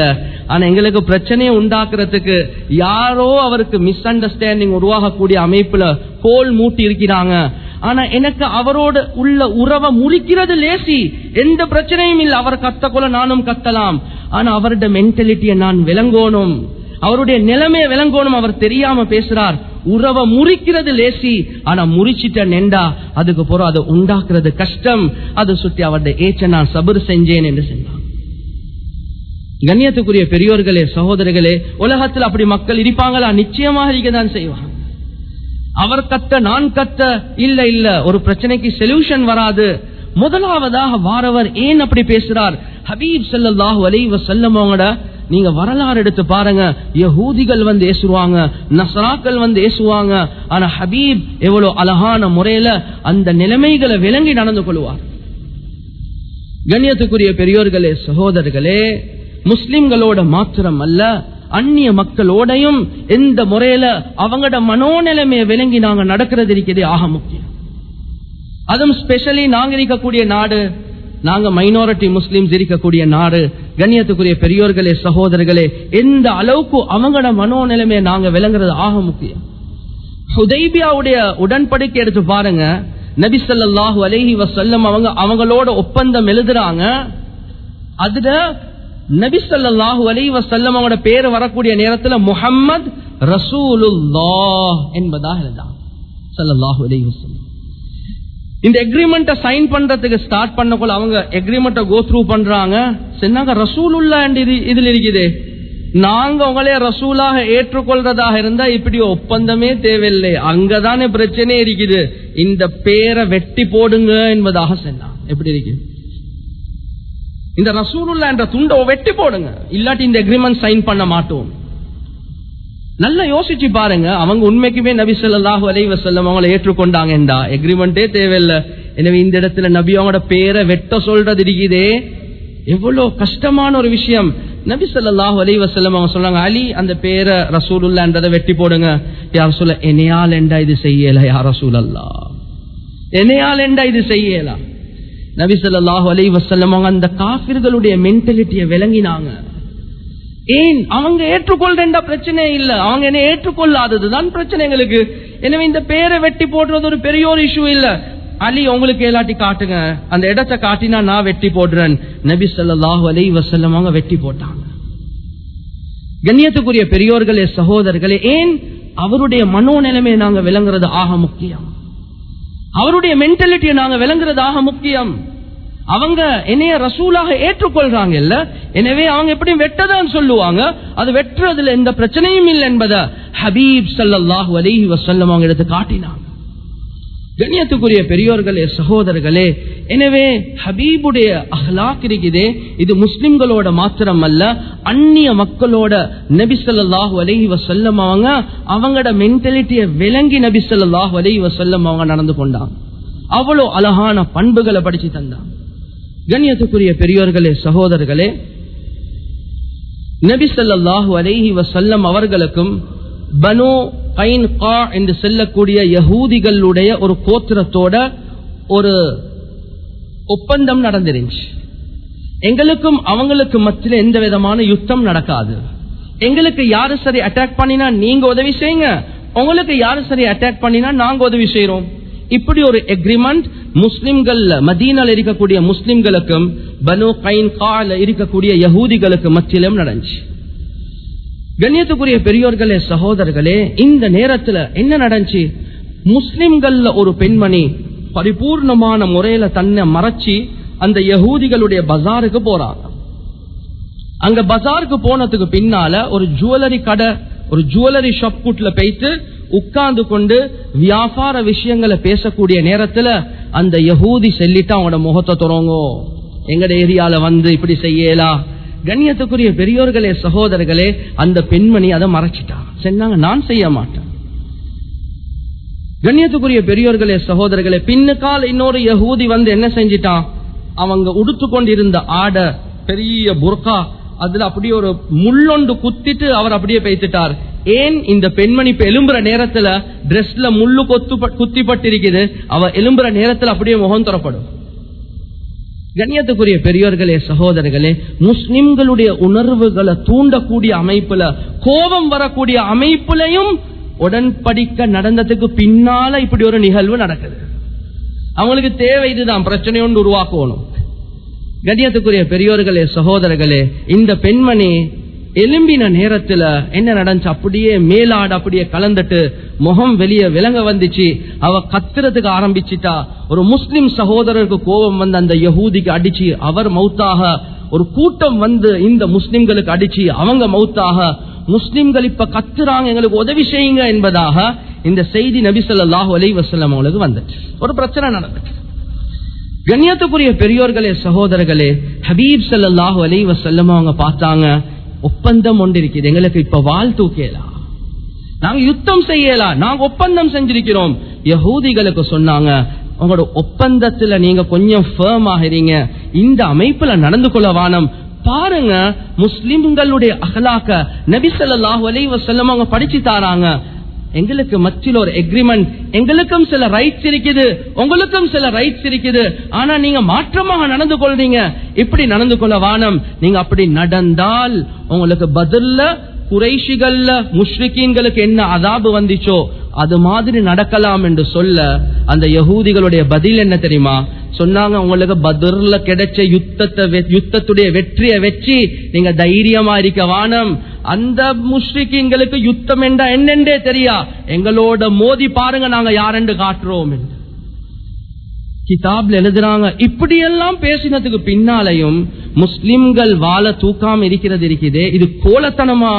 ஆனா எங்களுக்கு பிரச்சனையை உண்டாக்குறதுக்கு யாரோ அவருக்கு மிஸ் அண்டர்ஸ்டாண்டிங் உருவாகக்கூடிய அமைப்புல கோல் மூட்டி இருக்கிறாங்க ஆனா எனக்கு அவரோட உள்ள உறவை முறிக்கிறது லேசி எந்த பிரச்சனையும் இல்லை அவர் கத்தக்குள்ள நானும் கத்தலாம் ஆனா அவருடைய மென்டாலிட்டியை நான் விளங்கணும் அவருடைய நிலைமையை விளங்கணும் அவர் தெரியாம பேசுறார் உறவை முறிக்கிறது லேசி ஆனா முறிச்சிட்ட நெண்டா அதுக்கு பிறகு அதை உண்டாக்குறது கஷ்டம் அதை சுத்தி அவருடைய ஏச்ச நான் சபர் செஞ்சேன் என்று சொன்னான் கண்ணியத்துக்குரிய பெரியோர்களே சகோதரர்களே உலகத்தில் அப்படி மக்கள் இருப்பாங்களா நிச்சயமாக இருக்கதான் செய்வாங்க அவர் கத்த நான் கத்த இல்ல இல்ல ஒரு பிரச்சனைக்கு சொல்யூஷன் வராது முதலாவதாக வாரவர் ஏன் அப்படி பேசுறார் ஹபீப் ஸல்லல்லாஹு அலைஹி வஸல்லம் அவங்களோட நீங்க வரலாறு எடுத்து பாருங்க யஹூதிகள் வந்து ஏசுவாங்க நசராக்கள் வந்து ஏசுவாங்க ஆனா ஹபீப் எவ்வளவு அழகான முறையில அந்த நிலைமைகளை விளங்கி நடந்து கொள்வார் கண்ணியத்துக்குரிய பெரியோர்களே சகோதரர்களே முஸ்லிம்களோட மாத்திரம் அல்ல அந்நிய மக்களோடையும் எந்த முறையில அவங்களோட மனோநிலைமையை விளங்கி நாங்க நடக்கிறது இருக்கிறதே ஆக முக்கியம் அதுவும் ஸ்பெஷலி நாங்க இருக்கக்கூடிய நாடு நாங்க மைனாரிட்டி முஸ்லிம்ஸ் இருக்கக்கூடிய நாடு கண்ணியத்துக்குரிய பெரியோர்களே சகோதரர்களே எந்த அளவுக்கு அவங்களோட மனோநிலைமையை நாங்க விளங்குறது ஆக முக்கியம் ஹுதைபியாவுடைய உடன்படிக்கை எடுத்து பாருங்க நபி ஸல்லல்லாஹு அலைஹி வஸல்லம் அவங்க அவங்களோட ஒப்பந்தம் எழுதுறாங்க அதுல நபி ஸல்லல்லாஹு அலைஹி வஸல்லம் அவங்களோட பேர் வரக்கூடிய நேரத்துல முஹம்மத் ரசூலுல்லாஹ் என்பதாக எழுதாங்க ஸல்லல்லாஹு அலைஹி வஸல்லம் இந்த எக்ரிமெண்ட்டை சைன் பண்றதுக்கு ஸ்டார்ட் பண்ணக்குள்ள அவங்க எக்ரிமெண்ட்டை கோ த்ரூ பண்றாங்க சொன்னாங்க ரசூலுல்லா இது இதுல இருக்குது நாங்க உங்களே ரசூலாக ஏற்றுக்கொள்றதாக இருந்தா இப்படி ஒப்பந்தமே தேவையில்லை அங்கதானே பிரச்சனை இருக்குது இந்த பேரை வெட்டி போடுங்க என்பதாக சொன்னாங்க எப்படி இருக்கு இந்த ரசூலுல்லா என்ற துண்டை வெட்டி போடுங்க இல்லாட்டி இந்த எக்ரிமெண்ட் சைன் பண்ண மாட்டோம் நல்லா யோசிச்சு பாருங்க அவங்க உண்மைக்குமே நபி ஸல்லல்லாஹு அலைஹி வஸல்லம் அவங்களை ஏற்றுக்கொண்டாங்கடா எக்ரிமெண்டே தேவையில்லை எனவே இந்த இடத்துல நபி அவங்களோட பேரை வெட்ட சொல்றது இருக்குதே எவ்வளவு கஷ்டமான ஒரு விஷயம் நபி ஸல்லல்லாஹு அலைஹி வஸல்லம் அவங்க சொல்றாங்க அலி அந்த பேரை ரசூலுல்லான்றதை வெட்டி போடுங்க யார் சொல்ல என்னையால் என்றா இது செய்யல யார் ரசூலல்லா என்னையால் என்றா இது செய்யலாம் நபி ஸல்லல்லாஹு அலைஹி வஸல்லம் அவங்க அந்த காஃபிர்களுடைய மென்டாலிட்டியை விளங்கினாங்க ஏன் அவங்க ஏற்றுக்கொள்றா பிரச்சனை இல்ல அவங்க என்ன ஏற்றுக்கொள்ளாததுதான் பிரச்சனை எங்களுக்கு எனவே இந்த பேரை வெட்டி போடுறது ஒரு பெரிய ஒரு இஷ்யூ இல்ல அலி உங்களுக்கு எல்லாட்டி காட்டுங்க அந்த இடத்தை காட்டினா நான் வெட்டி போடுறேன் நபி ஸல்லல்லாஹு அலைஹி வஸல்லம் அவங்க வெட்டி போட்டாங்க கண்ணியத்துக்குரிய பெரியோர்களே சகோதரர்களே ஏன் அவருடைய மனோநிலைமையை நாங்க விளங்குறது ஆக முக்கியம் அவருடைய மென்டாலிட்டியை நாங்க விளங்குறது ஆக முக்கியம் அவங்க என்னைய ரசூலாக ஏற்றுக்கொள்றாங்க இல்ல எனவே அவங்க எப்படி வெட்டதான் சொல்லுவாங்க அது வெட்டுறதுல எந்த பிரச்சனையும் இல்லை என்பதை ஹபீப் ஸல்லல்லாஹு அலைஹி வஸல்லம் அவங்க எடுத்து காட்டினாங்க கண்ணியத்துக்குரிய பெரியோர்களே சகோதரர்களே எனவே ஹபீபுடைய அஹ்லாக் இருக்குதே இது முஸ்லிம்களோட மாத்திரம் அல்ல அந்நிய மக்களோட நபி ஸல்லல்லாஹு அலைஹி வஸல்லம் அவங்க அவங்களோட மென்டாலிட்டியை விளங்கி நபி ஸல்லல்லாஹு அலைஹி வஸல்லம் அவங்க நடந்து கொண்டாங்க அவ்வளவு அழகான பண்புகளை படிச்சு தந்தாங்க கண்ணியத்துக்குரிய பெரியோர்களே சகோதரர்களே நபி ஸல்லல்லாஹு அலைஹி வஸல்லம் அவர்களுக்கும் பனு கைன் கா என்று செல்லக்கூடிய யகூதிகளுடைய ஒரு கோத்திரத்தோட ஒரு ஒப்பந்தம் நடந்துருந்துச்சு எங்களுக்கும் அவங்களுக்கு மத்தியில் எந்த விதமான யுத்தம் நடக்காது எங்களுக்கு யாரு சரி அட்டாக் பண்ணினா நீங்க உதவி செய்யுங்க உங்களுக்கு யாரு சரி அட்டாக் பண்ணினா நாங்க உதவி செய்யறோம் இப்படி ஒரு எக்ரிமெண்ட் முஸ்லிம்கள் மதீனால இருக்கக்கூடிய முஸ்லிம்களுக்கும் பனு கைன் கால இருக்கக்கூடிய யகூதிகளுக்கு மத்தியிலும் நடந்துச்சு கண்ணியத்துக்குரிய பெரியோர்களே சகோதரர்களே இந்த நேரத்துல என்ன நடந்துச்சு முஸ்லிம்கள்ல ஒரு பெண்மணி பரிபூர்ணமான முறையில தன்னை மறைச்சி அந்த யகூதிகளுடைய பஜாருக்கு போறாங்க அங்க பஜாருக்கு போனதுக்கு பின்னால ஒரு ஜுவல்லரி கடை ஒரு ஜுவல்லரி ஷாப் கூட்டுல போயிட்டு உட்கார்ந்து கொண்டு வியாபார விஷயங்களை பேசக்கூடிய நேரத்துல அந்த யகூதி செல்லிட்டு அவங்களோட முகத்தை தொடங்கோ எங்கட ஏரியால வந்து இப்படி செய்யலாம் கண்ணியத்துக்குரிய பெரியோர்களே சகோதரர்களே அந்த பெண்மணி அதை மறைச்சிட்டாங்க சொன்னாங்க நான் செய்ய மாட்டேன் கண்ணியத்துக்குரிய பெரியோர்களே சகோதரர்களே பின்னுக்கால் இன்னொரு யகூதி வந்து என்ன செஞ்சிட்டான் அவங்க உடுத்து கொண்டிருந்த ஆடை பெரிய புர்கா அதுல அப்படியே ஒரு முள்ளொண்டு குத்திட்டு அவர் அப்படியே பேத்துட்டார் ஏன் இந்த பெண்மணி இப்ப எலும்புற நேரத்துல டிரெஸ்ல முள்ளு கொத்து குத்திப்பட்டிருக்குது அவ எலும்புற நேரத்துல அப்படியே முகம் தரப்படும் கண்ணியத்துக்குரிய பெரியோர்களே சகோதரர்களே முஸ்லிம்களுடைய உணர்வுகளை தூண்டக்கூடிய அமைப்புல கோபம் வரக்கூடிய அமைப்புலையும் உடன்படிக்க நடந்ததுக்கு பின்னால இப்படி ஒரு நிகழ்வு நடக்குது அவங்களுக்கு தேவை இதுதான் பிரச்சனை ஒன்று உருவாக்கணும் கண்ணியத்துக்குரிய பெரியோர்களே சகோதரர்களே இந்த பெண்மணி எலும்பின நேரத்துல என்ன நடந்துச்சு அப்படியே மேலாடு அப்படியே கலந்துட்டு முகம் வெளியே விலங்க வந்துச்சு அவ கத்துறதுக்கு ஆரம்பிச்சிட்டா ஒரு முஸ்லிம் சகோதரருக்கு கோபம் வந்து அந்த யகூதிக்கு அடிச்சு அவர் மௌத்தாக ஒரு கூட்டம் வந்து இந்த முஸ்லிம்களுக்கு அடிச்சு அவங்க மௌத்தாக முஸ்லிம்கள் இப்ப கத்துறாங்க எங்களுக்கு உதவி செய்யுங்க என்பதாக இந்த செய்தி நபி ஸல்லல்லாஹு அலைஹி வஸல்லம் அவங்களுக்கு வந்துச்சு ஒரு பிரச்சனை நடந்துச்சு கண்ணியத்துக்குரிய பெரியோர்களே சகோதரர்களே ஹபீப் ஸல்லல்லாஹு அலைஹி வஸல்லம் அவங்க பார்த்தாங்க ஒப்பந்தம் ஒன்று இருக்குது எங்களுக்கு இப்ப வாழ் தூக்கலாம் நாங்க யுத்தம் செய்யலாம் நாங்க ஒப்பந்தம் செஞ்சிருக்கிறோம் யகூதிகளுக்கு சொன்னாங்க உங்களோட ஒப்பந்தத்துல நீங்க கொஞ்சம் ஃபேம் ஆகிறீங்க இந்த அமைப்புல நடந்து கொள்ள வானம் பாருங்க முஸ்லிம்களுடைய அகலாக்க நபி ஸல்லல்லாஹு அலைஹி வஸல்லம் அவங்க படிச்சு தாராங்க எங்களுக்கு மத்தியில் ஒரு எக்ரிமெண்ட் எங்களுக்கும் சில ரைட்ஸ் இருக்குது உங்களுக்கும் சில ரைட்ஸ் இருக்குது ஆனா நீங்க மாற்றமாக நடந்து கொள்றீங்க இப்படி நடந்து கொள்ள வானம் நீங்க அப்படி நடந்தால் உங்களுக்கு பதில்ல குறைஷிகள்ல முஷ்ரிக்கீன்களுக்கு என்ன அதாபு வந்துச்சோ அது மாதிரி நடக்கலாம் என்று சொல்ல அந்த யகூதிகளுடைய பதில் என்ன தெரியுமா சொன்னாங்க உங்களுக்கு பத்ர்ல கிடைச்ச யுத்தத்தை வெ- யுத்தத்துடைய வெற்றியை வச்சு நீங்க தைரியமா இருக்க வானம் அந்த முஷ்ரிக்கீன்களுக்கு யுத்தம் என்றா என்னென்றே தெரியா எங்களோட மோதி பாருங்க நாங்க யாரென்று காட்டுறோம் என்று கிதாப்ல எழுதுறாங்க இப்படி எல்லாம் பேசினதுக்கு பின்னாலையும் முஸ்லிம்கள் வாழ தூக்காம இருக்கிறது இருக்குதே இது கோலத்தனமா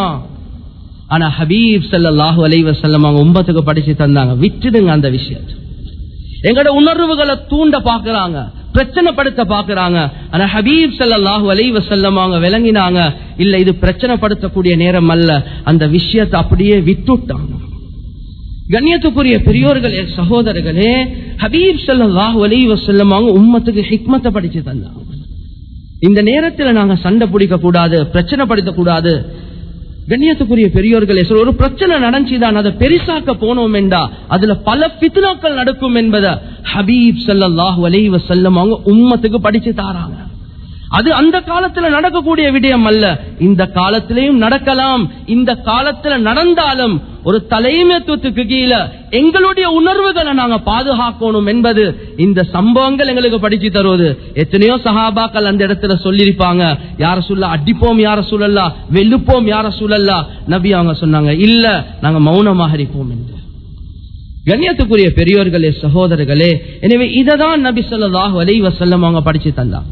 ஆனா ஹபீப் ஸல்லல்லாஹு அலைஹி வஸல்லம் அவங்க உம்மத்துக்கு படிச்சு தந்தாங்க விட்டுடுங்க அந்த விஷயத்தை எங்கட உணர்வுகளை தூண்ட பாக்குறாங்க பிரச்சனைப்படுத்த பாக்குறாங்க ஆனா ஹபீப் ஸல்லல்லாஹு அலைஹி வஸல்லம் அவங்க விளங்கினாங்க இல்ல இது பிரச்சனைப்படுத்தக்கூடிய நேரம் அல்ல அந்த விஷயத்தை அப்படியே விட்டுட்டாங்க கண்ணியத்துக்குரிய பெரியோர்களே சகோதரர்களே ஹபீப் ஸல்லல்லாஹு அலைஹி வஸல்லம் அவங்க உம்மத்துக்கு ஹிக்மத்தை படிச்சு தந்தாங்க இந்த நேரத்துல நாங்க சண்டை பிடிக்க கூடாது பிரச்சனைப்படுத்த கூடாது கண்ணியத்துக்குரிய பெரியோர்களே சொல்ல ஒரு பிரச்சனை நடந்துச்சுதான் அதை பெரிசாக்க போனோம் என்றா அதுல பல பித்னாக்கள் நடக்கும் என்பதை ஹபீப் ஸல்லல்லாஹு அலைஹி வஸல்லம் அவங்க உம்மத்துக்கு படிச்சு தாராங்க அது அந்த காலத்துல நடக்கக்கூடிய விடயம் அல்ல இந்த காலத்திலையும் நடக்கலாம் இந்த காலத்துல நடந்தாலும் ஒரு தலைமைத்துவத்துக்கு கீழே எங்களுடைய உணர்வுகளை நாங்க பாதுகாக்கணும் என்பது இந்த சம்பவங்கள் எங்களுக்கு படிச்சு தருவது எத்தனையோ சஹாபாக்கள் அந்த இடத்துல சொல்லியிருப்பாங்க யார சொல்ல அடிப்போம் யார சூழல்லா வெளுப்போம் யார சூழல்லா நபி அவங்க சொன்னாங்க இல்ல நாங்க மௌனமாக இருப்போம் என்று கண்ணியத்துக்குரிய பெரியோர்களே சகோதரர்களே எனவே இததான் நபி ஸல்லல்லாஹு அலைஹி வஸல்லம் அவங்க படிச்சு தந்தாங்க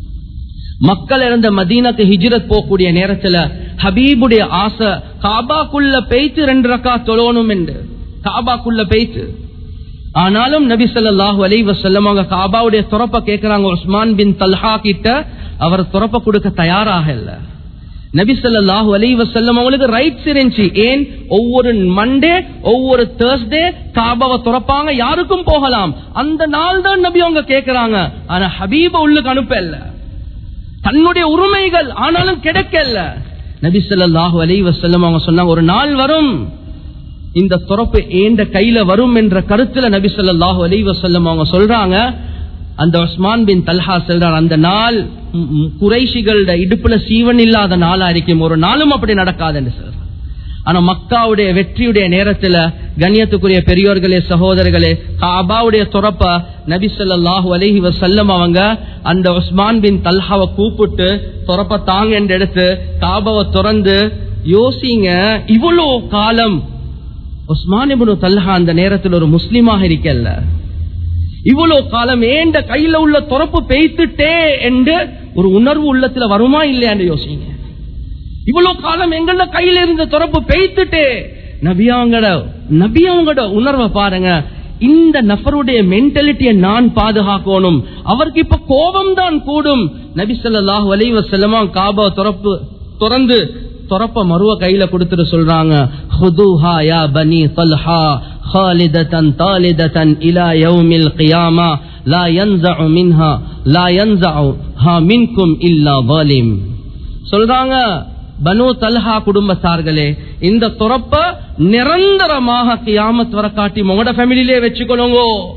மக்கள் இருந்த மதீனாக்கு ஹிஜ்ரத் போகக்கூடிய நேரத்துல ஹபீபுடைய ஆசை காபாக்குள்ள பெய்த்து ரெண்டு ரக்கா தொழணும் என்று காபாக்குள்ள பெய்த்து ஆனாலும் நபி ஸல்லல்லாஹு அலைஹி வஸல்லம் அவங்க காபாவுடைய துறப்ப கேக்குறாங்க உஸ்மான் பின் தல்ஹா கிட்ட அவர் துறப்ப கொடுக்க தயாராக இல்ல நபி ஸல்லல்லாஹு அலைஹி வஸல்லம் அவங்களுக்கு ரைட்ஸ் இருந்துச்சு ஏன் ஒவ்வொரு மண்டே ஒவ்வொரு தேர்ஸ்டே காபாவை துறப்பாங்க யாருக்கும் போகலாம் அந்த நாள் தான் நபி அவங்க கேக்குறாங்க ஆனா ஹபீப உள்ளுக்கு அனுப்ப இல்ல தன்னுடைய உரிமைகள் ஆனாலும் கிடைக்கல நபி ஸல்லல்லாஹு அலைஹி வஸல்லம் அவங்க சொன்னாங்க ஒரு நாள் வரும் இந்த துறப்பு ஏண்ட கையில வரும் என்ற கருத்துல நபி ஸல்லல்லாஹு அலைஹி வஸல்லம் அவங்க சொல்றாங்க அந்த உஸ்மான் பின் தல்ஹா சொல்றார் அந்த நாள் ம், ம், குறைஷிகளோட இடுப்புல சீவன் இல்லாத நாளா இருக்கும் ஒரு நாளும் அப்படி நடக்காது என்று சொல்றார் ஆனா மக்காவுடைய வெற்றியுடைய நேரத்துல கண்ணியத்துக்குரிய பெரியோர்களே சகோதரர்களே காபாவுடைய துறப்ப நபி ஸல்லல்லாஹு அலைஹி வஸல்லம் அவங்க அந்த உஸ்மான் பின் தல்ஹாவை கூப்பிட்டு துறப்ப தாங்க என்று எடுத்து காபாவை திறந்து யோசிங்க இவ்வளோ காலம் உஸ்மான் இப்னு தல்ஹா அந்த நேரத்தில் ஒரு முஸ்லிமாக இருக்கல்ல இவ்வளவு காலம் ஏண்ட கையில உள்ள துறப்பு பெய்த்துட்டே என்று ஒரு உணர்வு உள்ளத்துல வருமா இல்லையான்னு யோசிங்க இவ்வளவு காலம் எங்கள கையில இருந்த துறப்பு பெய்த்துட்டே நபியாவங்கட நபியாவங்கட உணர்வை பாருங்க இந்த நபருடைய மென்டாலிட்டியை நான் பாதுகாக்கணும் அவருக்கு இப்ப கோபம் தான் கூடும் நபி ஸல்லல்லாஹு அலைஹி வஸல்லமா காபா துறப்பு திறந்து துறப்ப மருவ கையில கொடுத்துட்டு சொல்றாங்க ஹுதுஹா யா பனி தல்ஹா خالدة طالدة إلى يوم القيامة لا ينزع منها لا ينزعها منكم إلا ظالم சொல்றாங்க பனு தல்ஹா குடும்பத்தார்களே இந்த துறப்ப நிரந்தரமாக கியாமத் வர காட்டி உங்களோட ஃபேமிலிலே வச்சுக்கொள்ளுங்க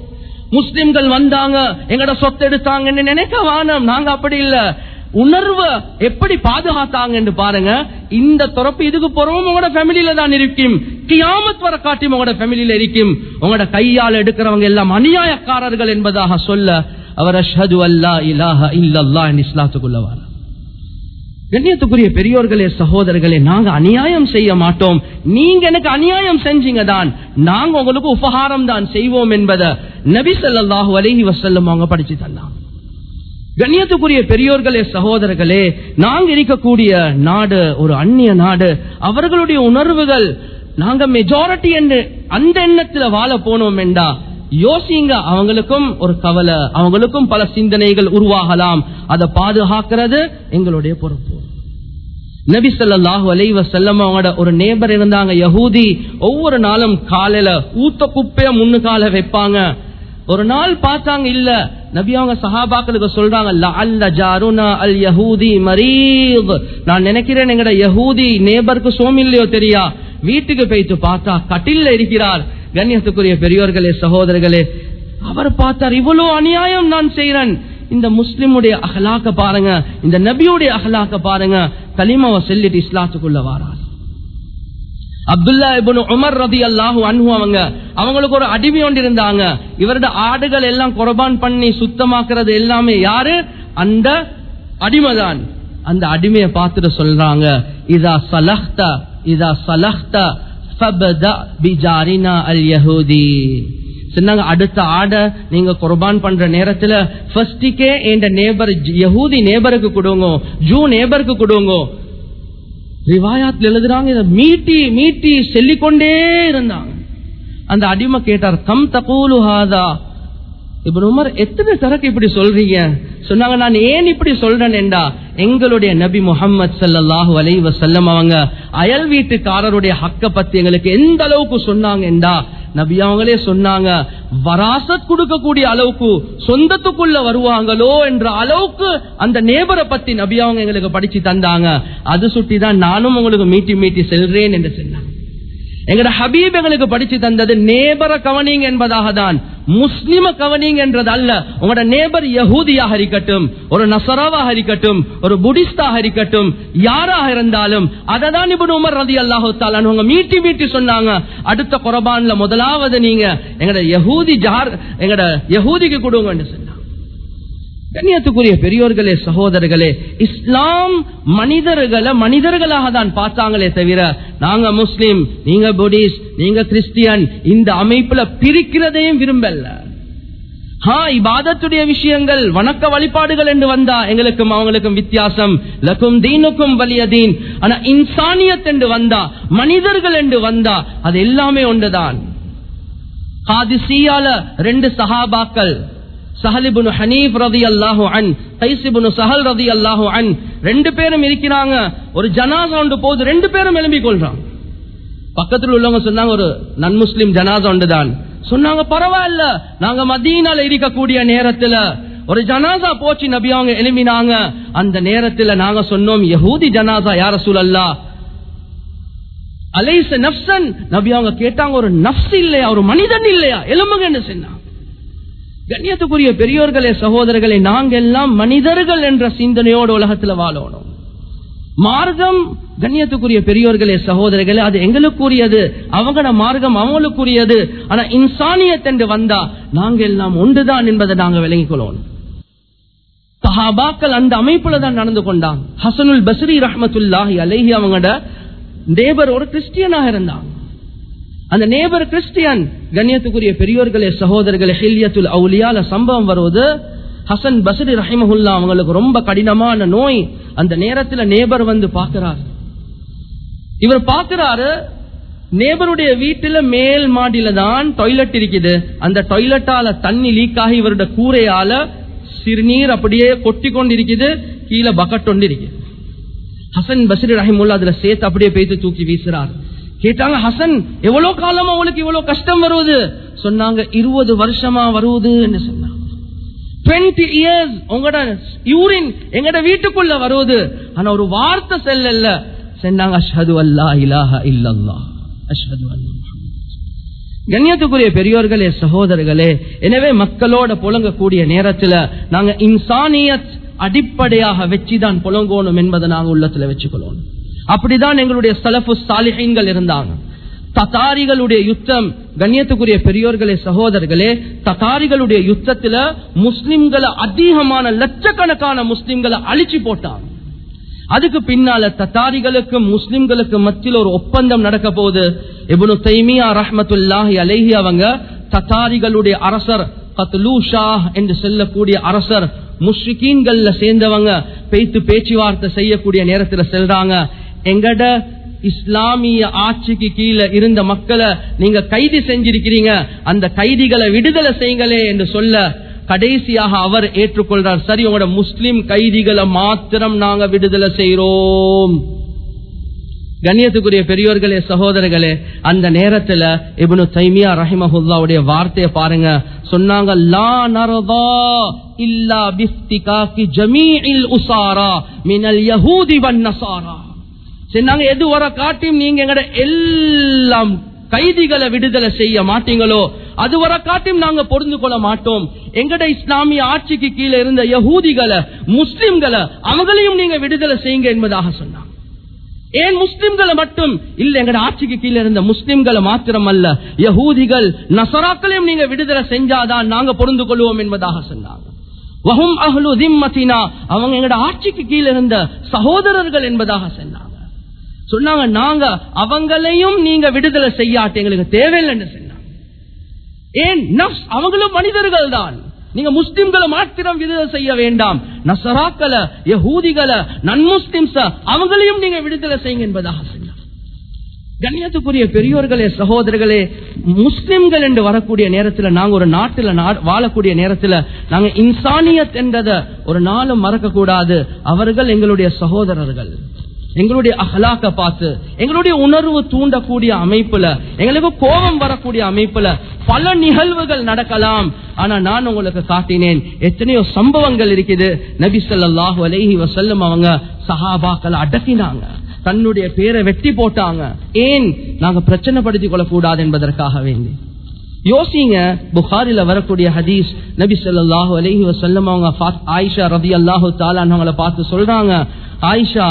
முஸ்லிம்கள் வந்தாங்க எங்கட சொத்து எடுத்தாங்கன்னு நினைக்க வானம் நாங்க அப்படி இல்ல உணர்வை எப்படி பாதுகாத்தாங்கன்னு பாருங்க இந்த துறப்பு இதுக்கு போறவும் உங்களோட ஃபேமிலியில தான் இருக்கும் கியாமத் வர காட்டியும் உங்களோட ஃபேமிலியில இருக்கும் உங்களோட கையால் எடுக்கிறவங்க எல்லாம் அநியாயக்காரர்கள் என்பதாக சொல்ல அவர் அஷ்ஹது அல்லா இலாஹ இல்லல்லா இஸ்லாத்துக்குள்ள வர கண்ணியத்துக்குரிய பெரியோர்களே சகோதரர்களே நாங்க அநியாயம் செய்ய மாட்டோம் நீங்க எனக்கு அநியாயம் செஞ்சீங்க தான் நாங்க உங்களுக்கு உபகாரம் தான் செய்வோம் என்பதை நபி ஸல்லல்லாஹு அலைஹி வஸல்லம் அவங்க படிச்சு தந்தாங்க கண்ணியத்துக்குரிய பெரியோர்களே சகோதரர்களே நாங்க இருக்கக்கூடிய நாடு ஒரு அந்நிய நாடு அவர்களுடைய உணர்வுகள் நாங்க மெஜாரிட்டி என்று அந்த எண்ணத்துல வாழ போனோம் என்றா யோசிங்க அவங்களுக்கும் ஒரு கவலை அவங்களுக்கும் பல சிந்தனைகள் உருவாகலாம் அதை பாதுகாக்கிறது எங்களுடைய பொறுப்பு நபி ஸல்லல்லாஹு அலைஹி வஸல்லம் அவங்களோட ஒரு நேபர் இருந்தாங்க யஹூதி ஒவ்வொரு நாளும் காலையில ஊத்த குப்பைய முன்னுக்கால வைப்பாங்க ஒரு நாள் பார்த்தாங்க இல்ல நபி அவங்க சஹாபாக்களுக்கு சொல்றாங்க லஅல்ல ஜாருனா அல் யஹூதி மரீத் நான் நினைக்கிறேன் எங்கட யஹூதி நேபருக்கு சோமில்லையோ தெரியா வீட்டுக்கு போயிட்டு பார்த்தா கட்டில்ல இருக்கிறார் கண்ணியத்துக்குரிய பெரியோர்களே சகோதரர்களே அவர் பார்த்தார் இவ்வளவு அநியாயம் நான் செய்யறேன் இந்த முஸ்லிமுடைய அகலாக்க பாருங்க இந்த நபியுடைய அகலாக்க பாருங்க கலிமாவை செல்லிட்டு இஸ்லாத்துக்குள்ள வாரார் அப்துல்லா இப்னு உமர் ரதி அல்லாஹு அன்ஹு அவங்க அவங்களுக்கு ஒரு அடிமை ஒன்று இருந்தாங்க இவரோட ஆடுகள் எல்லாம் குர்பான் பண்ணி சுத்தமாக்குறது எல்லாமே யாரு அந்த அடிமைதான் அந்த அடிமையை பார்த்துட்டு சொல்றாங்க இதா சலஹ்த இதா சலஹ்த ஃபபத பிஜாரினா அல் யஹூதி சொன்னாங்க அடுத்த ஆட நீங்க குர்பான் பண்ற நேரத்துல ஃபர்ஸ்டிக்கே என் நேபர் யஹூதி நேபருக்கு கொடுங்க ஜூ நேபருக்கு கொடுங்க ரிவாயாத்தில் எழுதுறாங்க இதை மீட்டி மீட்டி சொல்லிக்கொண்டே இருந்தாங்க அந்த அடிமை கேட்டார் கம் தகூலு ஹாதா இப்ப உமர் எத்தனை தரக்கு இப்படி சொல்றீங்க சொன்னாங்க நான் ஏன் இப்படி சொல்றேன்டா எங்களுடைய நபி முகமது சல்லாஹூ அலை வசல்லம் அவங்க அயல் வீட்டுக்காரருடைய ஹக்க பத்தி எங்களுக்கு எந்த அளவுக்கு சொன்னாங்கடா நபி அவங்களே சொன்னாங்க வராசத் கொடுக்கக்கூடிய அளவுக்கு சொந்தத்துக்குள்ள வருவாங்களோ என்ற அளவுக்கு அந்த நேபரை பத்தி நபி அவங்க எங்களுக்கு படிச்சு தந்தாங்க அது சுட்டி தான் நானும் உங்களுக்கு மீட்டி மீட்டி செல்றேன் என்று சொன்னாங்க எங்கட ஹபீப் எங்களுக்கு படிச்சு தந்தது நேபர கவனிங் என்பதாக தான் முஸ்லிம கவனிங் என்றது அல்ல உங்களோட நேபர் யகூதியாக இருக்கட்டும் ஒரு நசராவாக இருக்கட்டும் ஒரு புடிஸ்டாக இருக்கட்டும் யாராக இருந்தாலும் அதை தான் இப்ப உமர் ரதி அல்லாஹு அவங்க மீட்டி மீட்டி சொன்னாங்க அடுத்த குரபான்ல முதலாவது நீங்க எங்கட யகூதி ஜார் எங்கட யகூதிக்கு கொடுங்கன்னு சொன்னாங்க கண்ணியத்துக்குரிய பெரியோர்களே சகோதரர்களே இஸ்லாம் மனிதர்களை மனிதர்களாக தான் பார்த்தாங்களே தவிர நாங்க முஸ்லிம் நீங்க புடிஸ்ட் நீங்க கிறிஸ்டியன் இந்த அமைப்புல பிரிக்கிறதையும் விரும்பல ஹா இபாதத்துடைய விஷயங்கள் வணக்க வழிபாடுகள் என்று வந்தா எங்களுக்கும் அவங்களுக்கும் வித்தியாசம் லக்கும் தீனுக்கும் வலிய தீன் ஆனா இன்சானியத் என்று வந்தா மனிதர்கள் என்று வந்தா அது எல்லாமே ஒன்றுதான் காதிசியால ரெண்டு சஹாபாக்கள் சஹலிபுனு ஹனீப் ரதி அல்லாஹு அன் தைசிபுனு சஹல் ரதி அல்லாஹு அன் ரெண்டு பேரும் இருக்கிறாங்க ஒரு ஜனாசா ஒன்று போது ரெண்டு பேரும் எழும்பிக் கொள்றாங்க பக்கத்தில் உள்ளவங்க சொன்னாங்க ஒரு நன் முஸ்லிம் ஜனாசா ஒன்று தான் சொன்னாங்க பரவாயில்ல நாங்க மதீனால இருக்கக்கூடிய நேரத்துல ஒரு ஜனாசா போச்சு நபி அவங்க எழுப்பினாங்க அந்த நேரத்துல நாங்க சொன்னோம் யஹூதி ஜனாசா யார சூழல்லா அலைச நப்சன் நபி அவங்க கேட்டாங்க ஒரு நப்ஸ் இல்லையா ஒரு மனிதன் இல்லையா எலும்புங்கன்னு சொன்னாங்க கண்ணியத்துக்குரிய பெரியோர்களே சகோதரர்களே நாங்க எல்லாம் மனிதர்கள் என்ற சிந்தனையோடு உலகத்துல வாழணும் மார்க்கம் கண்ணியத்துக்குரிய பெரியோர்களே சகோதரர்களே அது எங்களுக்குரியது அவங்களோட மார்க்கம் அவங்களுக்குரியது ஆனா இன்சானியத் என்று வந்தா நாங்க எல்லாம் ஒன்றுதான் என்பதை நாங்க விளங்கிக் கொள்ளணும் சஹாபாக்கள் அந்த அமைப்புல தான் நடந்து கொண்டாங்க ஹசனுல் பஸ்ரி ரஹமத்துல்லாஹி அலைஹி அவங்களோட நேபர் ஒரு கிறிஸ்டியனாக இருந்தாங்க அந்த நேபர் கிறிஸ்டியன் கண்ணியத்துக்குரிய பெரியோர்களே சகோதரர்களே ஹில்யத்துல் அவுலியால சம்பவம் வருவது ஹசன் பசரி ரஹிமஹுல்லா அவங்களுக்கு ரொம்ப கடினமான நோய் அந்த நேரத்துல நேபர் வந்து பாக்குறார் இவர் பாக்குறாரு நேபருடைய வீட்டுல மேல் மாடியில தான் டாய்லெட் இருக்குது அந்த டாய்லெட்டால தண்ணி லீக் ஆகி இவருடைய கூரையால சிறுநீர் அப்படியே கொட்டி கொண்டு இருக்குது கீழே பக்கெட் ஒன்று இருக்குது ஹசன் பசரி ரஹிமுல்லா அதுல சேர்த்து அப்படியே பேத்து தூக்கி வீசுறாரு கேட்டாங்க ஹசன் எவ்வளவு காலமா உங்களுக்கு இவ்வளவு கஷ்டம் வருவது சொன்னாங்க இருபது வருஷமா வருவது என்று சொன்னாங்க டுவெண்ட்டி இயர்ஸ் உங்களோட யூரின் எங்கட வீட்டுக்குள்ள வருவது ஆனா ஒரு வார்த்தை செல்லல சொன்னாங்க அஷ்ஹது அல்லா இலாஹ இல்லல்லா அஷ்ஹது அல்லா கண்ணியத்துக்குரிய பெரியோர்களே சகோதரர்களே எனவே மக்களோட புழங்கக்கூடிய நேரத்துல நாங்க இன்சானியத் அடிப்படையாக வச்சுதான் புழங்கணும் என்பதை நாங்க உள்ளத்துல வச்சுக்கொள்ளணும் அப்படிதான் எங்களுடைய சலஃபு சாலிஹீன்கள் இருந்தாங்க தத்தாரிகளுடைய யுத்தம் கண்ணியத்துக்குரிய பெரியோர்களே சகோதரர்களே தத்தாரிகளுடைய யுத்தத்துல முஸ்லிம்களை அதிகமான லட்சக்கணக்கான முஸ்லிம்களை அழிச்சு போட்டாங்க அதுக்கு பின்னால தத்தாரிகளுக்கு முஸ்லிம்களுக்கு மத்தியில் ஒரு ஒப்பந்தம் நடக்க போகுது இப்னு தைமியா ரஹ்மத்துல்லாஹி அலைஹி அவங்க தத்தாரிகளுடைய அரசர் கத்லூ ஷாஹ் என்று சொல்லக்கூடிய அரசர் முஷ்ரிகீன்கள்ல சேர்ந்தவங்க பேத்து பேச்சுவார்த்தை செய்யக்கூடிய நேரத்துல செல்றாங்க எங்கட இஸ்லாமிய ஆட்சிக்கு கீழே இருந்த மக்களை நீங்க கைது செஞ்சிருக்கிறீங்க அந்த கைதிகளை விடுதலை செய்யுங்களே என்று சொல்ல கடைசியாக அவர் ஏற்றுக்கொள்றார் சரி உங்களோட முஸ்லிம் கைதிகளை மாத்திரம் நாங்க விடுதலை செய்யறோம் கண்ணியத்துக்குரிய பெரியோர்களே சகோதரர்களே அந்த நேரத்துல இப்னு தைமியா ரஹிமஹுல்லாவுடைய வார்த்தையை பாருங்க சொன்னாங்க லா நரதா இல்லா பிஃப்திகாக்கி ஜமீஇல் உசாரா மினல் யஹூதி வன் நசாரா சொன்னாங்க எது வர காட்டியும் நீங்க எங்கட எல்லாம் கைதிகளை விடுதலை செய்ய மாட்டீங்களோ அது வர காட்டியும் நாங்க பொருந்து கொள்ள மாட்டோம் எங்கட இஸ்லாமிய ஆட்சிக்கு கீழே இருந்த யகூதிகளை முஸ்லிம்களை அவங்களையும் நீங்க விடுதலை செய்யுங்க என்பதாக சொன்னாங்க ஏன் முஸ்லிம்களை மட்டும் இல்ல எங்கட ஆட்சிக்கு கீழே இருந்த முஸ்லிம்களை மாத்திரம் அல்ல யகூதிகள் நசராக்களையும் நீங்க விடுதலை செஞ்சாதான் நாங்க பொருந்து கொள்வோம் என்பதாக சொன்னாங்க வஹும் அஹ்லு திம்மத்தினா அவங்க எங்கட ஆட்சிக்கு கீழே இருந்த சகோதரர்கள் என்பதாக சொன்னாங்க சொன்னாங்க நாங்க அவங்களையும் நீங்க விடுதலை செய்யாட்டு எங்களுக்கு தேவையில்லைன்னு சொன்னாங்க ஏன் நப்ஸ் அவங்களும் மனிதர்கள் தான் நீங்க முஸ்லிம்களை மாத்திரம் விடுதலை செய்ய வேண்டாம் நசராக்களை யகூதிகளை நன்முஸ்லிம்ஸ அவங்களையும் நீங்க விடுதலை செய்யுங்க என்பதாக சொன்னார் கண்ணியத்துக்குரிய பெரியோர்களே சகோதரர்களே முஸ்லிம்கள் என்று வரக்கூடிய நேரத்தில் நாங்க ஒரு நாட்டில் வாழக்கூடிய நேரத்தில் நாங்க இன்சானியத் என்றதை ஒரு நாளும் மறக்க கூடாது அவர்கள் எங்களுடைய சகோதரர்கள் எங்களுடைய அகலாக்க பார்த்து எங்களுடைய உணர்வு தூண்டக்கூடிய அமைப்புல எங்களுக்கு கோபம் வரக்கூடிய அமைப்புல பல நிகழ்வுகள் நடக்கலாம் ஆனா நான் உங்களுக்கு காட்டினேன் எத்தனையோ சம்பவங்கள் இருக்குது நபி சொல்லாஹு அலைஹி வசல்லம் அவங்க சஹாபாக்களை அடக்கினாங்க தன்னுடைய பேரை வெட்டி போட்டாங்க ஏன் நாங்க பிரச்சனைப்படுத்திக் கொள்ளக்கூடாது என்பதற்காக வேண்டி யோசிங்க புகாரில வரக்கூடிய ஹதீஸ் நபி சொல்லாஹு அலஹி வசல்லம் அவங்க ஆயிஷா ரபி அல்லாஹு தாலான்னு பார்த்து சொல்றாங்க ஆயிஷா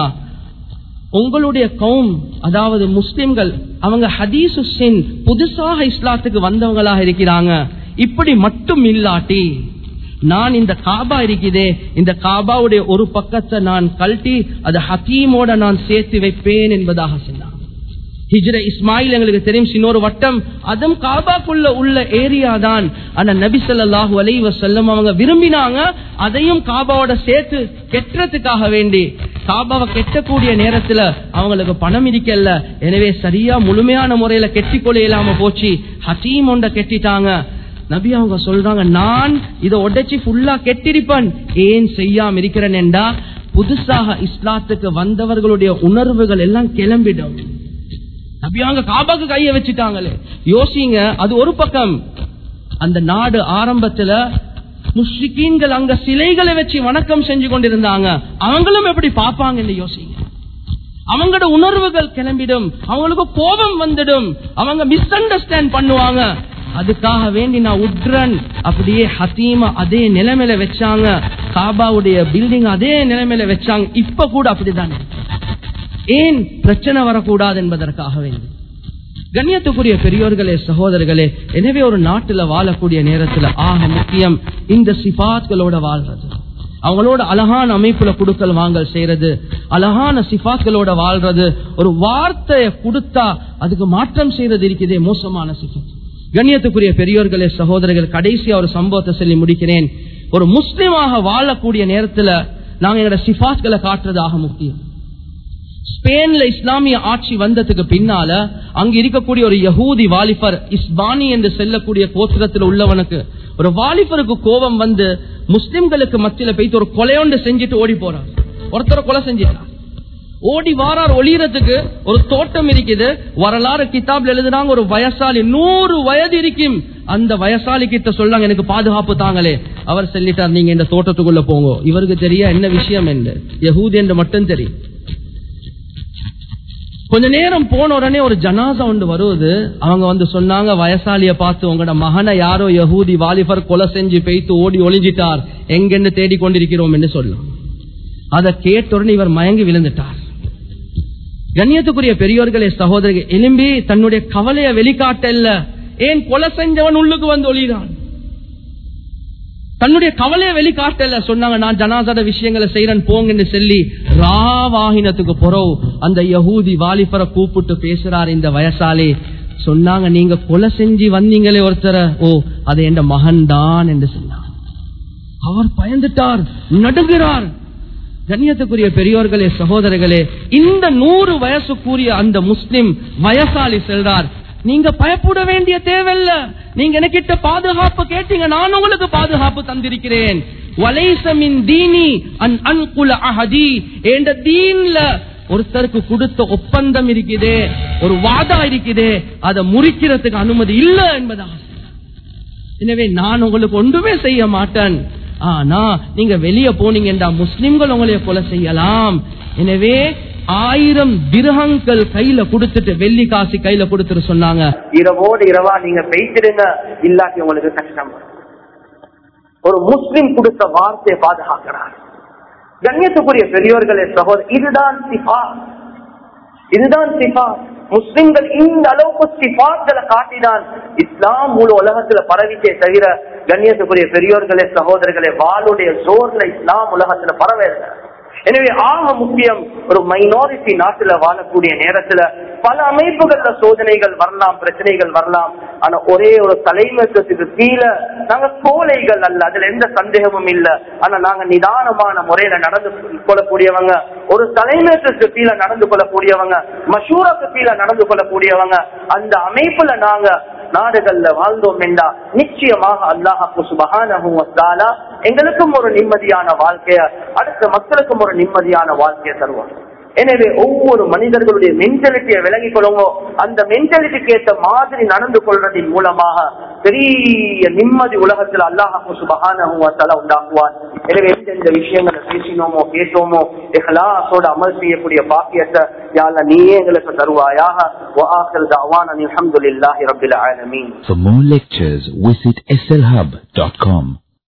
உங்களுடைய கவும் அதாவது முஸ்லிம்கள் அவங்க ஹதீசு சின் புதுசாக இஸ்லாத்துக்கு வந்தவங்களாக இருக்கிறாங்க இப்படி மட்டும் இல்லாட்டி நான் இந்த காபா இருக்குதே இந்த காபாவுடைய ஒரு பக்கத்தை நான் கழட்டி அதை ஹக்கீமோட நான் சேர்த்து வைப்பேன் என்பதாக சொன்னாங்க ஹிஜ்ர இஸ்மாயில் எங்களுக்கு தெரியும் இன்னொரு வட்டம் அதுவும் காபாக்குள்ள உள்ள ஏரியா தான் ஆனா நபி சொல்லாஹு அலைவ செல்லம் அவங்க விரும்பினாங்க அதையும் காபாவோட சேர்த்து கெட்டுறதுக்காக வேண்டி காபாவை கெட்டக்கூடிய நேரத்துல அவங்களுக்கு பணம் இருக்கல எனவே சரியா முழுமையான முறையில கெட்டிக்கொள்ள இல்லாம போச்சு ஹசீம் ஒண்ட கெட்டிட்டாங்க நபி அவங்க சொல்றாங்க நான் இதை உடைச்சு ஃபுல்லா கெட்டிருப்பேன் ஏன் செய்யாம இருக்கிறேன் என்றா புதுசாக இஸ்லாத்துக்கு வந்தவர்களுடைய உணர்வுகள் எல்லாம் கிளம்பிடும் நபியாங்க காபாக்கு கைய வச்சுட்டாங்களே யோசிங்க அது ஒரு பக்கம் அந்த நாடு ஆரம்பத்துல முஸ்லிக்கீன்கள் அங்க சிலைகளை வச்சு வணக்கம் செஞ்சு கொண்டிருந்தாங்க அவங்களும் எப்படி பார்ப்பாங்கன்னு யோசிங்க அவங்களோட உணர்வுகள் கிளம்பிடும் அவங்களுக்கு கோபம் வந்துடும் அவங்க மிஸ் அண்டர்ஸ்டாண்ட் பண்ணுவாங்க அதுக்காக வேண்டி நான் உட்ரன் அப்படியே ஹத்தீமா அதே நிலைமையில வச்சாங்க காபாவுடைய பில்டிங் அதே நிலைமையில வச்சாங்க இப்ப கூட அப்படிதான் ஏன் பிரச்சனை வரக்கூடாது என்பதற்காக வேண்டி கண்ணியத்துக்குரிய பெரியோர்களே சகோதரர்களே எனவே ஒரு நாட்டுல வாழக்கூடிய நேரத்துல ஆக முக்கியம் இந்த சிபாத்களோட வாழ்றது அவங்களோட அழகான அமைப்புல குடுக்கல் வாங்கல் செய்யறது அழகான சிபாத்களோட வாழ்றது ஒரு வார்த்தையை கொடுத்தா அதுக்கு மாற்றம் செய்யறது இருக்குதே மோசமான சிபாத் கண்ணியத்துக்குரிய பெரியோர்களே சகோதரர்கள் கடைசியா ஒரு சம்பவத்தை சொல்லி முடிக்கிறேன் ஒரு முஸ்லிமாக வாழக்கூடிய நேரத்துல நாங்க எங்களோட சிபாத்களை காட்டுறதாக முக்கியம் ஸ்பெயின்ல இஸ்லாமிய ஆட்சி வந்ததுக்கு பின்னால அங்க இருக்கக்கூடிய ஒரு யகூதி வாலிபர் இஸ்பானி என்று செல்லக்கூடிய கோத்திரத்தில் உள்ளவனுக்கு ஒரு வாலிபருக்கு கோபம் வந்து முஸ்லிம்களுக்கு மத்தியில போயிட்டு ஒரு கொலையொண்டு செஞ்சுட்டு ஓடி போறார் ஒருத்தரை கொலை செஞ்சிட்டான் ஓடி வாரார் ஒளியறதுக்கு ஒரு தோட்டம் இருக்குது வரலாறு கிதாப்ல எழுதுனாங்க ஒரு வயசாலி நூறு வயது இருக்கும் அந்த வயசாலி கிட்ட சொல்லாங்க எனக்கு பாதுகாப்பு தாங்களே அவர் சொல்லிட்டார் நீங்க இந்த தோட்டத்துக்குள்ள போங்க இவருக்கு தெரிய என்ன விஷயம் என்று யகூதி என்று மட்டும் தெரியும் கொஞ்ச நேரம் போன உடனே ஒரு ஜனாசா ஒன்று வருவது அவங்க வந்து சொன்னாங்க வயசாலிய பார்த்து உங்களோட மகனை யாரோ யகூதி வாலிபர் கொலை செஞ்சு பெய்த்து ஓடி ஒளிஞ்சிட்டார் எங்கென்னு தேடிக் கொண்டிருக்கிறோம் என்று சொல்லலாம் அதை கேட்ட உடனே இவர் மயங்கி விழுந்துட்டார் கண்ணியத்துக்குரிய பெரியோர்களே சகோதரர்கள் எலும்பி தன்னுடைய கவலையை வெளிக்காட்டல்ல ஏன் கொலை செஞ்சவன் உள்ளுக்கு வந்து ஒளிதான் தன்னுடைய கவலையை வெளிக்காட்டல சொன்னாங்க நான் ஜனாசட விஷயங்களை செய்யறேன் போங்கன்னு சொல்லி ராவாகினத்துக்கு புறவு அந்த யகூதி வாலிபரை கூப்பிட்டு பேசுறார் இந்த வயசாலே சொன்னாங்க நீங்க கொலை செஞ்சு வந்தீங்களே ஒருத்தர ஓ அது என் மகன் தான் என்று சொன்னாங்க அவர் பயந்துட்டார் நடுகிறார் கண்ணியத்துக்குரிய பெரியோர்களே சகோதரர்களே இந்த நூறு வயசுக்குரிய அந்த முஸ்லிம் வயசாலி செல்றார் நீங்க பயப்பட வேண்டிய தேவையில்ல நீங்க எனக்கிட்ட பாதுகாப்பு கேட்டீங்க நான் உங்களுக்கு பாதுகாப்பு தந்திருக்கிறேன் வலைசமின் தீனி அன் அன்குல அஹதி என்ற தீன்ல ஒருத்தருக்கு கொடுத்த ஒப்பந்தம் இருக்குதே ஒரு வாதா இருக்குதே அதை முறிக்கிறதுக்கு அனுமதி இல்ல என்பதா எனவே நான் உங்களுக்கு ஒன்றுமே செய்ய மாட்டேன் ஆனா நீங்க வெளியே போனீங்கன்றா முஸ்லிம்கள் உங்களைய கொலை செய்யலாம் எனவே ஆயிரம் திருகங்கள் கையில கொடுத்துட்டு வெள்ளி காசு கையில கொடுத்துட்டு சொன்னாங்க இரவோடு இரவா நீங்க பேசிடுங்க இல்லாட்டி உங்களுக்கு கஷ்டம் வரும். ஒரு முஸ்லிம் கொடுத்த வார்த்தையை பாதுகாக்கிறார் கண்ணியத்துக்குரிய பெரியோர்களே சகோதரர் இதுதான் சிபா இதுதான் சிபா முஸ்லிம்கள் இந்த அளவுக்கு சிபாக்களை காட்டிதான் இஸ்லாம் முழு உலகத்துல பரவிச்சே தவிர கண்ணியத்துக்குரிய பெரியோர்களே சகோதரர்களே வாளுடைய ஜோர்ல இஸ்லாம் உலகத்துல பரவல எனவே ஆக முக்கியம் ஒரு மைனாரிட்டி நாட்டுல வாழக்கூடிய நேரத்துல பல அமைப்புகள்ல சோதனைகள் வரலாம் பிரச்சனைகள் வரலாம் ஆனா ஒரே ஒரு தலைமைத்துவத்துக்கு கீழே நாங்க கோழைகள் அல்ல அதுல எந்த சந்தேகமும் இல்ல ஆனா நாங்க நிதானமான முறையில நடந்து கொள்ளக்கூடியவங்க ஒரு தலைமைத்துவத்துக்கு கீழே நடந்து கொள்ளக்கூடியவங்க மஷூராக்கு கீழே நடந்து கொள்ளக்கூடியவங்க அந்த அமைப்புல நாங்க நாடுகள்ல வாழ்ந்தோம் என்றா நிச்சயமாக அல்லாஹு சுபஹானஹு வ தஆலா எங்களுக்கும் ஒரு நிம்மதியான வாழ்க்கைய அடுத்த மக்களுக்கும் ஒரு நிம்மதியான வாழ்க்கையை தருவார் எனவே ஒவ்வொரு மனிதர்களுடைய மென்டாலிட்டியை விளங்கிக் கொள்ளுங்க அந்த மென்டாலிட்டிக்கு ஏற்ற மாதிரி நடந்து கொள்றதின் மூலமாக பெரிய நிம்மதி உலகத்தில் அல்லாஹு சுபஹானஹு வ தஆலா உண்டாக்குவார் எனவே எந்தெந்த விஷயங்களை பேசினோமோ கேட்டோமோ இஹ்லாஸோட அமல் செய்யக்கூடிய பாக்கியத்தை யாழ்ல நீயே எங்களுக்கு தருவாயாக وآخر دعوانا الحمد لله رب العالمين For more lectures, visit slhub.com.